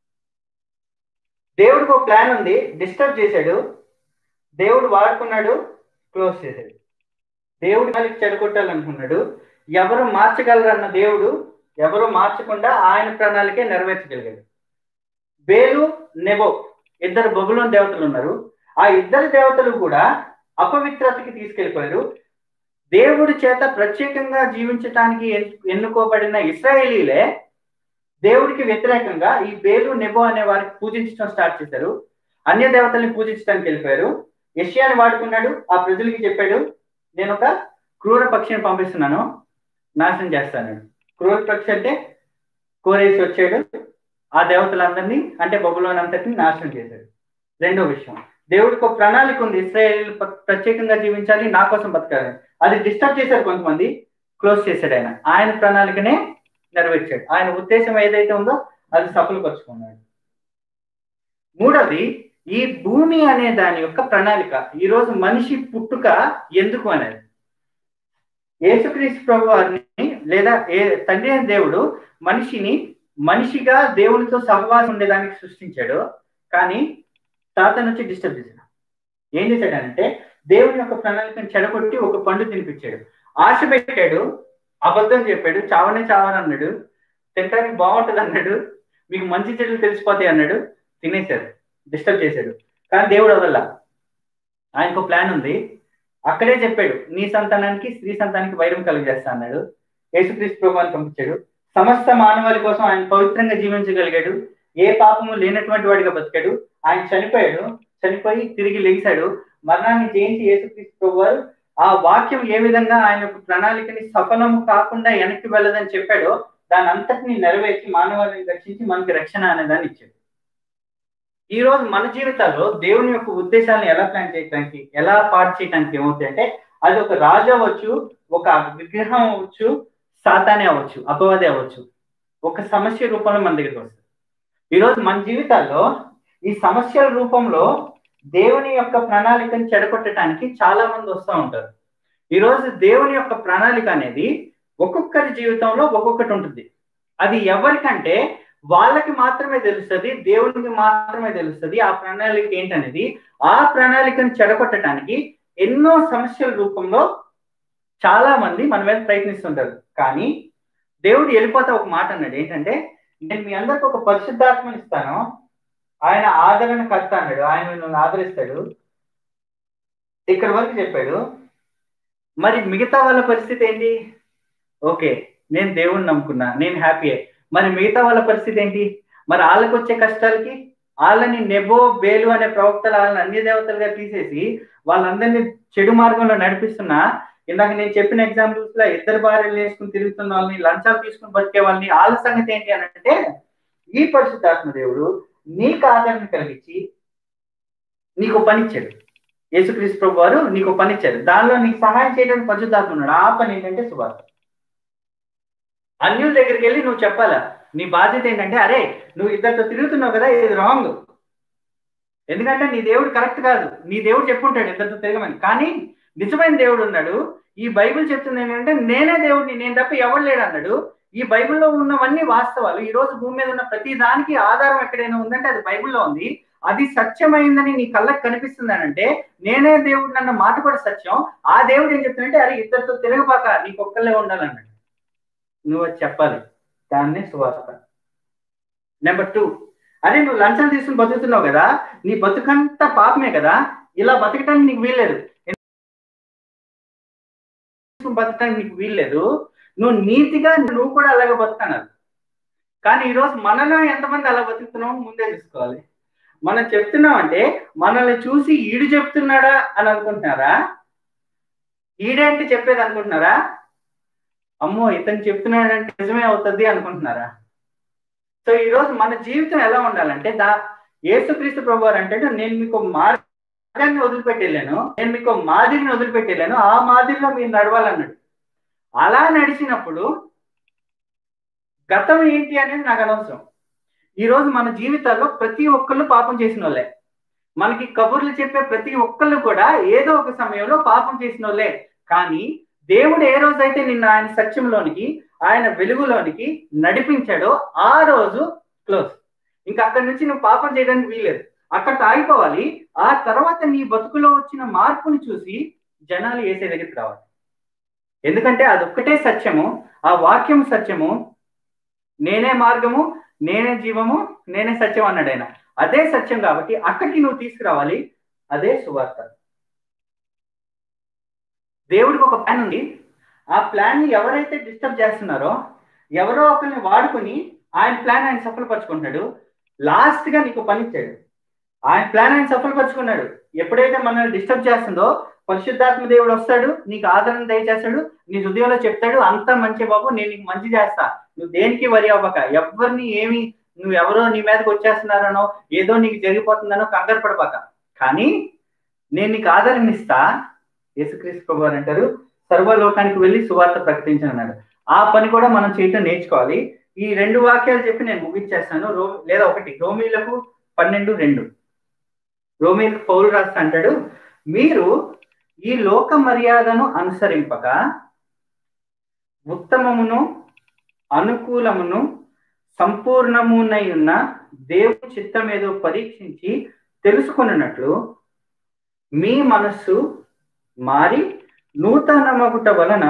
దేవుడికి ఒక ప్లాన్ ఉంది డిస్టర్బ్ చేశాడు దేవుడు వాడుకున్నాడు క్లోజ్ చేశాడు దేవుడి కలిగి చెడగొట్టాలనుకున్నాడు ఎవరు మార్చగలరన్న దేవుడు ఎవరు మార్చకుండా ఆయన ప్రణాళికే నెరవేర్చగలిగాడు బేలు నెబో ఇద్దరు బొగులోని దేవతలు ఉన్నారు ఆ ఇద్దరు దేవతలు కూడా అపవిత్రతకి తీసుకెళ్లిపోయారు దేవుడి చేత ప్రత్యేకంగా జీవించటానికి ఎన్నుకోబడిన ఇస్రాయేలీలే దేవుడికి వ్యతిరేకంగా ఈ బేలు నెబో అనే వారికి పూజించడం స్టార్ట్ చేశారు అన్య దేవతల్ని పూజించడానికి వెళ్ళిపోయారు యష్యాని వాడుకున్నాడు ఆ ప్రజలకి చెప్పాడు నేను ఒక క్రూర పక్షిని పంపిస్తున్నాను నాశనం చేస్తాను క్రూర పక్షి అంటే కోరేసి వచ్చాడు ఆ దేవతలందరినీ అంటే బొబ్బలోని అంతటిని నాశనం చేశాడు రెండో విషయం దేవుడికి ఒక ప్రణాళిక ఉంది ఇస్రాయేల్ ప్రత్యేకంగా జీవించాలి నా కోసం బతకాలి అది డిస్టర్బ్ చేశారు కొంతమంది క్లోజ్ చేశాడు ఆయన ఆయన ప్రణాళికనే నెరవేర్చాడు ఆయన ఉద్దేశం ఏదైతే ఉందో అది సఫలపరుచుకున్నాడు మూడవది ఈ భూమి అనే దాని యొక్క ప్రణాళిక ఈ రోజు మనిషి పుట్టుక ఎందుకు అనేది యేసుక్రీస్తు ప్రభు వారిని లేదా ఏ తండ్రి అయిన దేవుడు మనిషిని మనిషిగా దేవునితో సహవాసం ఉండేదానికి సృష్టించాడు కానీ తాత నుంచి డిస్టర్బ్ చేశాడు ఏం చేశాడంటే దేవుని యొక్క ప్రణాళికను చెడగొట్టి ఒక పండు తినిపించాడు ఆశ పెట్టాడు అబద్ధం చెప్పాడు చావనే చావనన్నాడు తినడానికి బాగుంటుంది అన్నాడు మీకు మంచి చెడులు తెలిసిపోతాయి అన్నాడు తినేశాడు డిస్టర్బ్ చేశాడు కానీ దేవుడు వదల ఆయనకు ప్లాన్ ఉంది అక్కడే చెప్పాడు నీ సంతానానికి స్త్రీ సంతానానికి వైరం కలిగజేస్తా అన్నాడు యేసుక్రీస్తు ప్రభువాన్ని పంపించాడు సమస్త మానవాళి కోసం ఆయన పవిత్రంగా జీవించగలిగాడు ఏ పాపము లేనటువంటి వాడిగా బతికాడు ఆయన చనిపోయాడు చనిపోయి తిరిగి లేచాడు మరణాన్ని జయించి యేసుక్రీస్తు ప్రభు వారు ఆ వాక్యం ఏ విధంగా ఆయన ప్రణాళికని సఫలము కాకుండా వెనక్కి వెళ్ళదని చెప్పాడో దాని అంతటిని నెరవేర్చి మానవాళిని రక్షించి మనకి రక్షణ అనే దాన్ని ఇచ్చాడు ఈ రోజు మన జీవితాల్లో దేవుని యొక్క ఉద్దేశాలను ఎలా ప్లాన్ చేయడానికి ఎలా పాటు చేయడానికి ఏమవుతాయి అంటే అది ఒక రాజు అవ్వచ్చు ఒక విగ్రహం అవ్వచ్చు సాతానే అవ్వచ్చు అపవాది అవ్వచ్చు ఒక సమస్య రూపంలో మన దగ్గరికి వస్తుంది ఈరోజు మన జీవితాల్లో ఈ సమస్యల రూపంలో దేవుని యొక్క ప్రణాళికను చెడగొట్టడానికి చాలా మంది వస్తూ ఉంటారు ఈరోజు దేవుని యొక్క ప్రణాళిక అనేది ఒక్కొక్కరి జీవితంలో ఒక్కొక్కటి ఉంటుంది అది ఎవరికంటే వాళ్ళకి మాత్రమే తెలుస్తుంది దేవునికి మాత్రమే తెలుస్తుంది ఆ ప్రణాళిక ఏంటనేది ఆ ప్రణాళికను చెడగొట్టడానికి ఎన్నో సమస్యల రూపంలో చాలా మంది మన మీద ప్రయత్నిస్తుంటారు కానీ దేవుడు వెళ్ళిపోతా ఒక మాట అన్నాడు ఏంటంటే నేను మీ అందరికి ఒక పరిశుద్ధాత్మని ఇస్తాను ఆయన ఆదరణ కర్త అన్నాడు ఆయన మిమ్మల్ని ఆదరిస్తాడు ఇక్కడ వరకు చెప్పాడు మరి మిగతా వాళ్ళ పరిస్థితి ఏంటి ఓకే నేను దేవుణ్ణి నమ్ముకున్నా నేను హ్యాపీయే మరి మిగతా వాళ్ళ పరిస్థితి ఏంటి మరి వాళ్ళకి వచ్చే కష్టాలకి వాళ్ళని నెబో బేలు అనే ప్రవక్తలు వాళ్ళని అన్య దేవతలుగా తీసేసి వాళ్ళందరినీ చెడు మార్గంలో నడిపిస్తున్నా ఇందాక నేను చెప్పిన ఎగ్జాంపుల్స్ లో ఇద్దరు భార్యలు వేసుకుని తిరుగుతున్న వాళ్ళని లంచాలు తీసుకుని బతికే వాళ్ళని వాళ్ళ సంగతి ఏంటి అని అంటే ఈ పరిశుద్ధాత్మ దేవుడు నీకు ఆదరణ కలిగించి నీకు పనిచ్చాడు యేసుక్రీస్తు ప్రభు వారు నీకు పనిచ్చారు దానిలో నీకు సహాయం చేయడానికి పరిశుద్ధాత్మ ఉన్నాడు ఆ పని ఏంటంటే సువార్త అన్యుల దగ్గరికి వెళ్ళి నువ్వు చెప్పాలా నీ బాధ్యత ఏంటంటే అరే నువ్వు ఇద్దరితో తిరుగుతున్నావు కదా ఇది రాంగ్ ఎందుకంటే నీ దేవుడు కరెక్ట్ కాదు నీ దేవుడు చెప్పుంటాడు ఇద్దరితో తిరగమని కానీ నిజమైన దేవుడు ఉన్నాడు ఈ బైబిల్ చెప్తుంది ఏంటంటే నేనే దేవుడిని నేను తప్ప ఎవడు లేడు అన్నాడు ఈ బైబిల్లో ఉన్నవన్నీ వాస్తవాలు ఈ రోజు భూమి మీద ఉన్న ప్రతి దానికి ఆధారం ఎక్కడైనా ఉందంటే అది బైబిల్లో ఉంది అది సత్యమైందని నీ కళ్ళకి కనిపిస్తుంది అంటే నేనే దేవుడు అన్న మాట కూడా సత్యం ఆ దేవుడు ఏం చెప్తుందంటే అరే ఇద్దరితో తిరగబాక నీకు ఒక్కళ్ళే ఉండాలన్నాడు నువ్వు అది చెప్పాలి దాన్నే సువార్త నెంబర్ టూ అరే నువ్వు లంచాలు తీసుకుని బతుకుతున్నావు కదా నీ బతుకంతా పాపమే కదా ఇలా బతకటానికి నీకు వీల్లేదు బతకడానికి నీకు వీల్లేదు నువ్వు నీతిగా నువ్వు కూడా అలాగే బతుకన్నారు కానీ ఈరోజు మనలో ఎంతమంది అలా బతుకుతున్నామో ముందే చూసుకోవాలి మనం చెప్తున్నాం అంటే మనల్ని చూసి ఈడు చెప్తున్నాడా అని అనుకుంటున్నారా ఈడేంటి చెప్పేది అనుకుంటున్నారా అమ్మో ఇతను చెప్తున్నాడంటే నిజమే అవుతుంది అనుకుంటున్నారా సో ఈరోజు మన జీవితం ఎలా ఉండాలంటే దా యేసుక్రీస్తు ప్రభు వారు అంటే నేను మీకు మార్గాన్ని వదిలిపెట్టేళ్ళాను నేను మీకు మాదిరిని వదిలిపెట్టేళ్ళాను ఆ మాదిరిలో మీరు నడవాలన్నాడు అలా నడిచినప్పుడు గతం ఏంటి అనేది నాకు అనవసరం ఈ రోజు మన జీవితాల్లో ప్రతి ఒక్కళ్ళు పాపం చేసిన వాళ్ళే మనకి కబుర్లు చెప్పే ప్రతి ఒక్కళ్ళు కూడా ఏదో ఒక సమయంలో పాపం చేసిన వాళ్ళే కానీ దేవుడు ఏ రోజైతే నిన్న ఆయన సత్యంలోనికి ఆయన వెలుగులోనికి నడిపించాడో ఆ రోజు క్లోజ్ ఇంకా అక్కడి నుంచి నువ్వు పాపం చేయడానికి వీలేదు అక్కడ ఆగిపోవాలి ఆ తర్వాత నీ బతుకులో వచ్చిన మార్పుని చూసి జనాలు వేసే దగ్గరికి రావాలి ఎందుకంటే అదొక్కటే సత్యము ఆ వాక్యం సత్యము నేనే మార్గము నేనే జీవము నేనే సత్యం అన్నాడు ఆయన అదే సత్యం కాబట్టి అక్కడికి నువ్వు తీసుకురావాలి అదే సువార్త దేవుడికి ఒక ప్లాన్ ఉంది ఆ ప్లాన్ ని ఎవరైతే డిస్టర్బ్ చేస్తున్నారో ఎవరో ఒకరిని వాడుకొని ఆయన ప్లాన్ ఆయన సఫలపరుచుకుంటున్నాడు లాస్ట్ గా నీకు పని ఇచ్చాడు ఆయన ప్లాన్ ఆయన సఫలపరుచుకున్నాడు ఎప్పుడైతే మనల్ని డిస్టర్బ్ చేస్తుందో పరిశుద్ధాత్మ దేవుడు వస్తాడు నీకు ఆదరణ దయచేస్తాడు నీ హృదయంలో చెప్తాడు అంతా మంచి బాబు నేను నీకు మంచి చేస్తా నువ్వు దేనికి వరి అవ్వక ఎవరిని ఏమి నువ్వు ఎవరో నీ మీదకి వచ్చేస్తున్నారనో ఏదో నీకు జరిగిపోతుందనో కంగారు పడబాక కానీ నేను నీకు ఆదరణ ఇస్తా యేసుక్రీస్తు ప్రభు అని అంటారు సర్వలోకానికి వెళ్ళి సువార్త ప్రకటించనన్నాడు ఆ పని కూడా మనం చేయటం నేర్చుకోవాలి ఈ రెండు వాక్యాలు చెప్పి నేను ముగించేస్తాను రో లేదా ఒకటి రోమీలకు పన్నెండు రెండు రోమీలకు పౌరు రాస్తా అంటాడు మీరు ఈ లోక మర్యాదను అనుసరింపక ఉత్తమమును అనుకూలమును సంపూర్ణమునై ఉన్న దేవుని చిత్తం ఏదో పరీక్షించి తెలుసుకున్నట్లు మీ మనస్సు మారి నూతన మగుట వలన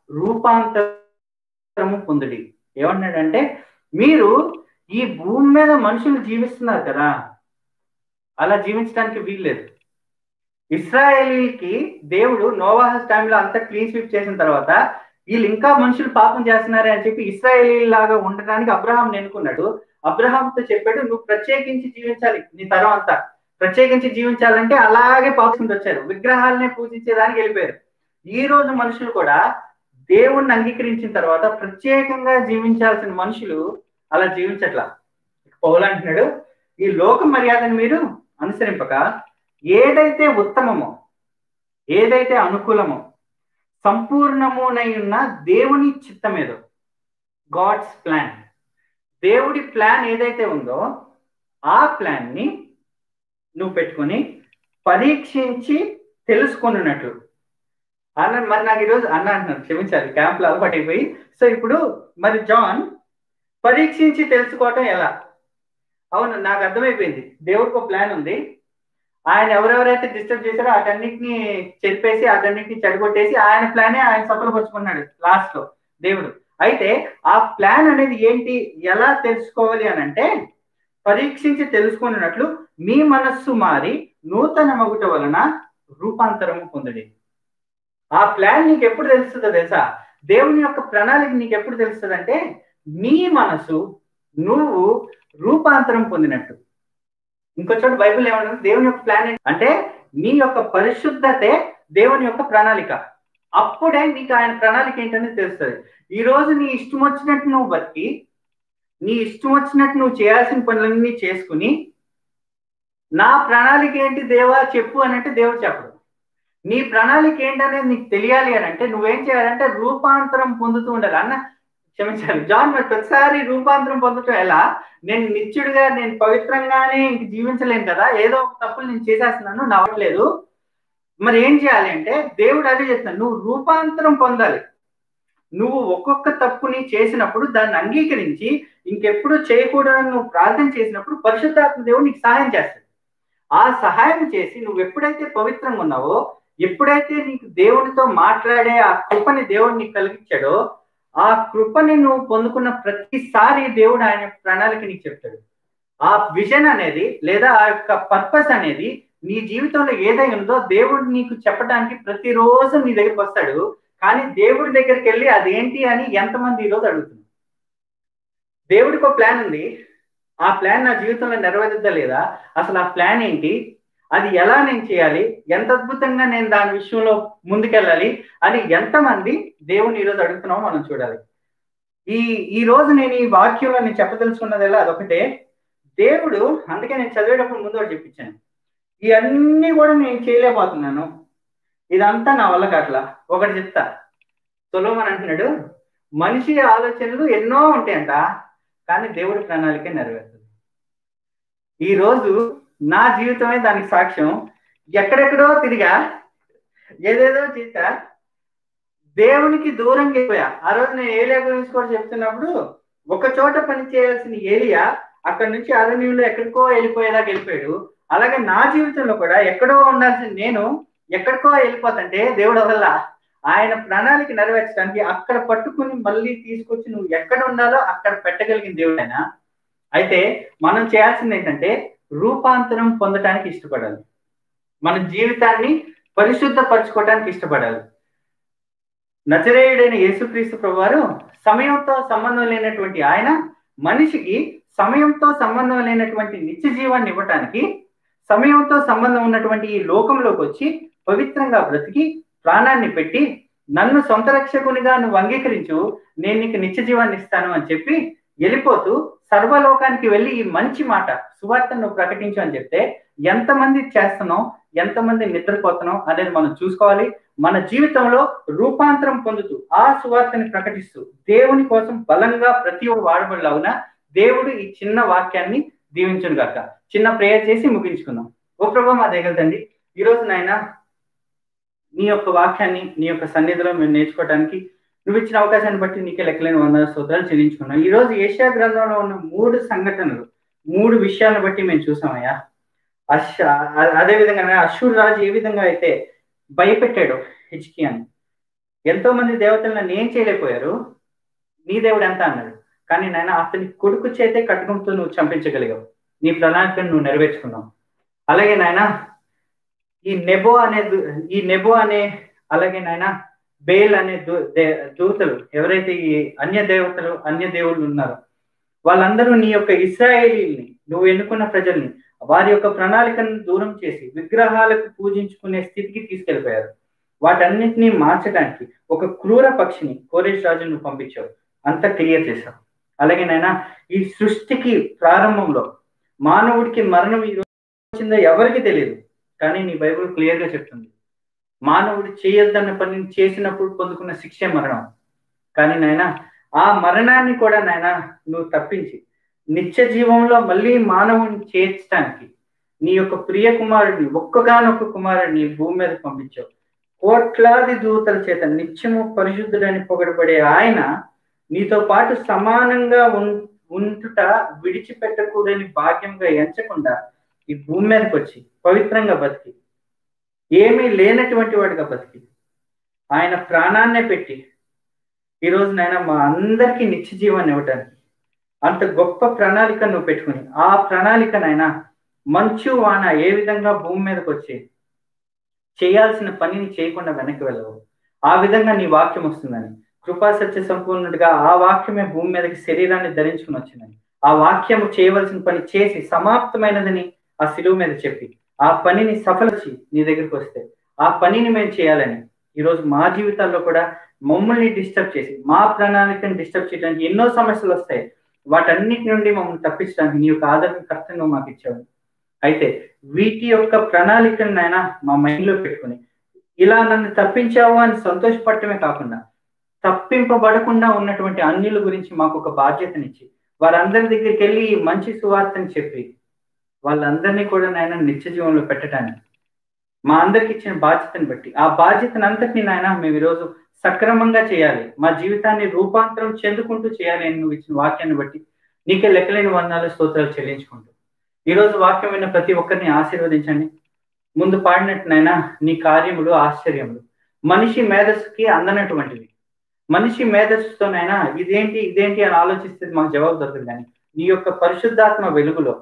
రూపాంతరము పొందుడి ఏమన్నాడంటే మీరు ఈ భూమి మీద మనుషులు జీవిస్తున్నారు కదా అలా జీవించడానికి వీల్లేదు ఇస్రాయేలీకి దేవుడు నోవాహస్ టైంలో అంతా క్లీన్ స్వీప్ చేసిన తర్వాత వీళ్ళు ఇంకా మనుషులు పాపం చేస్తున్నారే అని చెప్పి ఇస్రాయేలీ లాగా ఉండడానికి అబ్రహాం ఎన్నుకున్నాడు అబ్రహాంతో చెప్పాడు నువ్వు ప్రత్యేకించి జీవించాలి నీ తరం అంతా ప్రత్యేకించి జీవించాలంటే అలాగే పాపుకుంటూ వచ్చారు విగ్రహాలనే పూజించేదానికి వెళ్ళిపోయారు ఈ రోజు మనుషులు కూడా దేవుణ్ణి అంగీకరించిన తర్వాత ప్రత్యేకంగా జీవించాల్సిన మనుషులు అలా జీవించట్లా పౌలు అంటున్నాడు ఈ లోక మర్యాదను మీరు అనుసరింపక ఏదైతే ఉత్తమమో ఏదైతే అనుకూలమో సంపూర్ణమునై ఉన్న దేవుని చిత్తమేదో గాడ్స్ ప్లాన్ దేవుడి ప్లాన్ ఏదైతే ఉందో ఆ ప్లాన్ ని నువ్వు పెట్టుకొని పరీక్షించి తెలుసుకున్నట్లు అన్న మరి నాకు ఈరోజు అన్న అంటున్నాను క్షమించాలి క్యాంప్లో అలవాటు అయిపోయి సో ఇప్పుడు మరి జాన్ పరీక్షించి తెలుసుకోవటం ఎలా అవును నాకు అర్థమైపోయింది దేవుడికి ఒక ప్లాన్ ఉంది ఆయన ఎవరెవరైతే డిస్టర్బ్ చేశారో వాటన్నిటిని చెప్పేసి వాటన్నిటిని చెడగొట్టేసి ఆయన ప్లానే ఆయన సఫలపరుచుకున్నాడు లాస్ట్ లో దేవుడు అయితే ఆ ప్లాన్ అనేది ఏంటి ఎలా తెలుసుకోవాలి అని అంటే పరీక్షించి తెలుసుకున్నట్లు మీ మనస్సు మారి నూతన మగుట వలన రూపాంతరము పొందడి ఆ ప్లాన్ నీకు ఎప్పుడు తెలుస్తుందో తెలుసా దేవుని యొక్క ప్రణాళిక నీకు ఎప్పుడు తెలుస్తుంది అంటే నీ మనసు నువ్వు రూపాంతరం పొందినట్టు ఇంకో చోట బైబిల్ ఏమంటుంది దేవుని యొక్క ప్లాన్ అంటే నీ యొక్క పరిశుద్ధతే దేవుని యొక్క ప్రణాళిక అప్పుడే నీకు ఆయన ప్రణాళిక ఏంటనేది తెలుస్తుంది ఈ రోజు నీ ఇష్టం వచ్చినట్టు నువ్వు బతికి నీ ఇష్టం వచ్చినట్టు నువ్వు చేయాల్సిన పనులన్నీ చేసుకుని నా ప్రణాళిక ఏంటి దేవా చెప్పు అని అంటే దేవుడు చెప్పడు నీ ప్రణాళిక ఏంటనేది నీకు తెలియాలి అని అంటే నువ్వేం చేయాలంటే రూపాంతరం పొందుతూ ఉండాలి అన్న క్షమించాలి జాన్ మరి ప్రతిసారి రూపాంతరం పొందటం ఎలా నేను నిత్యుడిగా నేను పవిత్రంగానే ఇంక జీవించలేను కదా ఏదో ఒక తప్పులు నేను చేసేస్తున్నాను నవ్వట్లేదు మరి ఏం చేయాలి అంటే దేవుడు అదే చెప్తాను నువ్వు రూపాంతరం పొందాలి నువ్వు ఒక్కొక్క తప్పుని చేసినప్పుడు దాన్ని అంగీకరించి ఇంకెప్పుడు చేయకూడదని నువ్వు ప్రార్థన చేసినప్పుడు పరిశుద్ధాత్మ దేవుడు నీకు సహాయం చేస్తాడు ఆ సహాయం చేసి నువ్వు ఎప్పుడైతే పవిత్రంగా ఉన్నావో ఎప్పుడైతే నీకు దేవుడితో మాట్లాడే ఆ కృపని దేవుడు నీకు కలిగించాడో ఆ కృపని నువ్వు పొందుకున్న ప్రతిసారి దేవుడు ఆయన ప్రణాళిక నీకు చెప్తాడు ఆ విజన్ అనేది లేదా ఆ యొక్క పర్పస్ అనేది నీ జీవితంలో ఏదై ఉందో దేవుడు నీకు చెప్పడానికి ప్రతిరోజు నీ దగ్గరికి వస్తాడు కానీ దేవుడి దగ్గరికి వెళ్ళి అదేంటి అని ఎంతమంది ఈరోజు అడుగుతున్నారు దేవుడికి ఒక ప్లాన్ ఉంది ఆ ప్లాన్ నా జీవితంలో నెరవేరుద్దా లేదా అసలు ఆ ప్లాన్ ఏంటి అది ఎలా నేను చేయాలి ఎంత అద్భుతంగా నేను దాని విషయంలో ముందుకెళ్ళాలి అని ఎంతమంది దేవుని ఈరోజు అడుగుతున్నామో మనం చూడాలి ఈ ఈ రోజు నేను ఈ వాక్యంలో నేను చెప్పదలుచుకున్నది ఎలా అదొకటే దేవుడు అందుకే నేను చదివేటప్పుడు ముందు ఒకటి చెప్పించాను ఇవన్నీ కూడా నేను చేయలేకపోతున్నాను ఇదంతా నా వల్ల కాట్లా ఒకటి చెప్తా సొలోమన్ అంటున్నాడు మనిషి ఆలోచనలు ఎన్నో ఉంటాయంట కానీ దేవుడి ప్రణాళిక నెరవేరుతుంది ఈ రోజు నా జీవితమే దానికి సాక్ష్యం ఎక్కడెక్కడో తిరిగా ఏదేదో చేశా దేవునికి దూరంగా అయిపోయా ఆ రోజు నేను ఏలియా గురించి కూడా చెప్తున్నప్పుడు ఒక చోట పని చేయాల్సిన ఏలియా అక్కడ నుంచి అరణ్యంలో ఎక్కడికో వెళ్ళిపోయేదాకా వెళ్ళిపోయాడు అలాగే నా జీవితంలో కూడా ఎక్కడో ఉండాల్సిన నేను ఎక్కడికో వెళ్ళిపోతుంటే దేవుడు వల్ల ఆయన ప్రణాళిక నెరవేర్చడానికి అక్కడ పట్టుకుని మళ్ళీ తీసుకొచ్చి నువ్వు ఎక్కడ ఉండాలో అక్కడ పెట్టగలిగిన దేవుడు ఆయన అయితే మనం చేయాల్సింది ఏంటంటే రూపాంతరం పొందడానికి ఇష్టపడాలి మన జీవితాన్ని పరిశుద్ధపరచుకోవడానికి ఇష్టపడాలి నచరేయుడైన యేసుక్రీస్తు ప్రభువారు సమయంతో సంబంధం లేనటువంటి ఆయన మనిషికి సమయంతో సంబంధం లేనటువంటి నిత్య జీవాన్ని ఇవ్వటానికి సమయంతో సంబంధం ఉన్నటువంటి ఈ లోకంలోకి వచ్చి పవిత్రంగా బ్రతికి ప్రాణాన్ని పెట్టి నన్ను సొంత రక్షకునిగా నువ్వు అంగీకరించు నేను నీకు నిత్య జీవాన్ని ఇస్తాను అని చెప్పి వెళ్ళిపోతూ సర్వలోకానికి వెళ్ళి ఈ మంచి మాట సువార్తను నువ్వు ప్రకటించు అని చెప్తే ఎంతమంది చేస్తున్నాం ఎంతమంది నిద్రపోతున్నాం అనేది మనం చూసుకోవాలి మన జీవితంలో రూపాంతరం పొందుతూ ఆ సువార్తని ప్రకటిస్తూ దేవుని కోసం బలంగా ప్రతి ఒక్క వాడబడిలాగున దేవుడు ఈ చిన్న వాక్యాన్ని దీవించును గాక చిన్న ప్రేయర్ చేసి ముగించుకుందాం ఓ ప్రభా మా దగ్గర తండ్రి ఈ రోజు నాయన నీ యొక్క వాక్యాన్ని నీ యొక్క సన్నిధిలో మేము నేర్చుకోవడానికి నువ్వు ఇచ్చిన అవకాశాన్ని బట్టి నీకే లెక్కలేని వందల స్తోత్రాలు చెల్లించుకున్నాం ఈ రోజు ఏషియా గ్రంథంలో ఉన్న మూడు సంఘటనలు మూడు విషయాలను బట్టి మేము చూసామయ్యా అశ అదే విధంగా అశ్వర్ రాజు ఏ విధంగా అయితే భయపెట్టాడు హిచ్కి అని ఎంతో మంది దేవతలను నేను చేయలేకపోయారు నీ దేవుడు ఎంత అన్నాడు కానీ నాయన అతని కొడుకు చేతే కట్టుకుంటూ నువ్వు చంపించగలిగావు నీ ప్రణాళికను నువ్వు నెరవేర్చుకున్నావు అలాగే నాయన ఈ నెబో అనే ఈ నెబో అనే అలాగే నాయన బేల్ అనే దూ దూతలు ఎవరైతే ఈ అన్య దేవతలు అన్య దేవుళ్ళు ఉన్నారో వాళ్ళందరూ నీ యొక్క ఇస్రాయేలీల్ని నువ్వు ఎన్నుకున్న ప్రజల్ని వారి యొక్క ప్రణాళికను దూరం చేసి విగ్రహాలకు పూజించుకునే స్థితికి తీసుకెళ్లిపోయారు వాటన్నిటినీ మార్చడానికి ఒక క్రూర పక్షిని కోరేష్ రాజు నువ్వు పంపించావు అంత క్లియర్ చేశావు అలాగే నాయన ఈ సృష్టికి ప్రారంభంలో మానవుడికి మరణం ఈ వచ్చిందో ఎవరికి తెలియదు కానీ నీ బైబుల్ క్లియర్ గా చెప్తుంది మానవుడు చేయొద్దన్న పని చేసినప్పుడు పొందుకున్న శిక్షే మరణం కానీ నాయన ఆ మరణాన్ని కూడా నాయన నువ్వు తప్పించి నిత్య జీవంలో మళ్ళీ మానవుని చేర్చడానికి నీ యొక్క ప్రియ కుమారుడిని ఒక్కగానొక్క కుమారుడిని భూమి మీద పంపించావు కోట్లాది దూతల చేత నిత్యము పరిశుద్ధుడని పొగడబడే ఆయన నీతో పాటు సమానంగా ఉంటుట విడిచిపెట్టకూడని భాగ్యంగా ఎంచకుండా ఈ భూమి మీదకి వచ్చి పవిత్రంగా బతికి ఏమీ లేనటువంటి వాడిగా బతికి ఆయన ప్రాణాన్నే పెట్టి ఈరోజు నాయన మా అందరికీ నిత్య జీవాన్ని ఇవ్వటానికి అంత గొప్ప ప్రణాళిక నువ్వు పెట్టుకుని ఆ ప్రణాళిక నాయన మంచు వాన ఏ విధంగా భూమి మీదకి వచ్చి చేయాల్సిన పనిని చేయకుండా వెనక్కి వెళ్ళవు ఆ విధంగా నీ వాక్యం వస్తుందని కృపా సత్య సంపూర్ణుడిగా ఆ వాక్యమే భూమి మీదకి శరీరాన్ని ధరించుకుని వచ్చిందని ఆ వాక్యము చేయవలసిన పని చేసి సమాప్తమైనదని ఆ శిలువు మీద చెప్పి ఆ పనిని సఫలచి నీ దగ్గరికి వస్తే ఆ పనిని మేము చేయాలని ఈరోజు మా జీవితాల్లో కూడా మమ్మల్ని డిస్టర్బ్ చేసి మా ప్రణాళికను డిస్టర్బ్ చేయడానికి ఎన్నో సమస్యలు వస్తాయి వాటన్నిటి నుండి మమ్మల్ని తప్పించడానికి నీ యొక్క ఆదరణ కర్తంగా మాకు ఇచ్చావు అయితే వీటి యొక్క ప్రణాళికను నాయన మా మైండ్లో పెట్టుకుని ఇలా నన్ను తప్పించావు అని సంతోషపడటమే కాకుండా తప్పింపబడకుండా ఉన్నటువంటి అన్యుల గురించి మాకు ఒక బాధ్యతనిచ్చి వారందరి దగ్గరికి వెళ్ళి మంచి సువార్తని చెప్పి వాళ్ళందరినీ కూడా నాయన నిత్య జీవంలో పెట్టడానికి మా అందరికి ఇచ్చిన బాధ్యతను బట్టి ఆ బాధ్యతను అంతటిని నాయన మేము ఈరోజు సక్రమంగా చేయాలి మా జీవితాన్ని రూపాంతరం చెందుకుంటూ చేయాలి అని నువ్వు ఇచ్చిన వాక్యాన్ని బట్టి నీకే లెక్కలేని వందనాలు స్తోత్రాలు చెల్లించుకుంటూ ఈరోజు వాక్యం విన్న ప్రతి ఒక్కరిని ఆశీర్వదించండి ముందు పాడినట్టునైనా నీ కార్యములు ఆశ్చర్యములు మనిషి మేధస్సుకి అందనటువంటివి మనిషి మేధస్సుతోనైనా ఇదేంటి ఇదేంటి అని ఆలోచిస్తే మాకు జవాబు దొరకదు కానీ నీ యొక్క పరిశుద్ధాత్మ వెలుగులో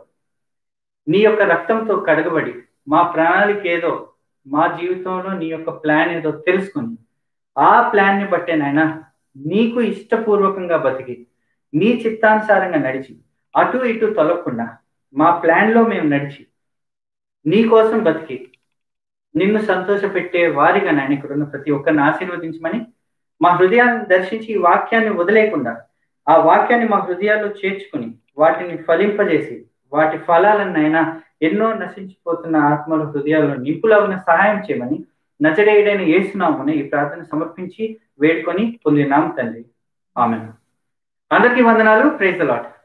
నీ యొక్క రక్తంతో కడగబడి మా ప్రణాళిక ఏదో మా జీవితంలో నీ యొక్క ప్లాన్ ఏదో తెలుసుకుని ఆ ప్లాన్ని బట్టేనైనా నీకు ఇష్టపూర్వకంగా బతికి నీ చిత్తానుసారంగా నడిచి అటు ఇటు తొలగకుండా మా ప్లాన్లో మేము నడిచి నీ కోసం బతికి నిన్ను సంతోషపెట్టే వారిగా నాయన ఇక్కడ ఉన్న ప్రతి ఒక్కరిని ఆశీర్వదించమని మా హృదయాన్ని దర్శించి ఈ వాక్యాన్ని వదిలేయకుండా ఆ వాక్యాన్ని మా హృదయాల్లో చేర్చుకుని వాటిని ఫలింపజేసి వాటి ఫలాలన్నైనా ఎన్నో నశించిపోతున్న ఆత్మల హృదయాల్లో నింపులవున సహాయం చేయమని నచడేయుడైన ఏసునామని ఈ ప్రార్థన సమర్పించి వేడుకొని పొందినాం తండ్రి ఆమె అందరికీ వందనాలు ప్రేజ్ లాట్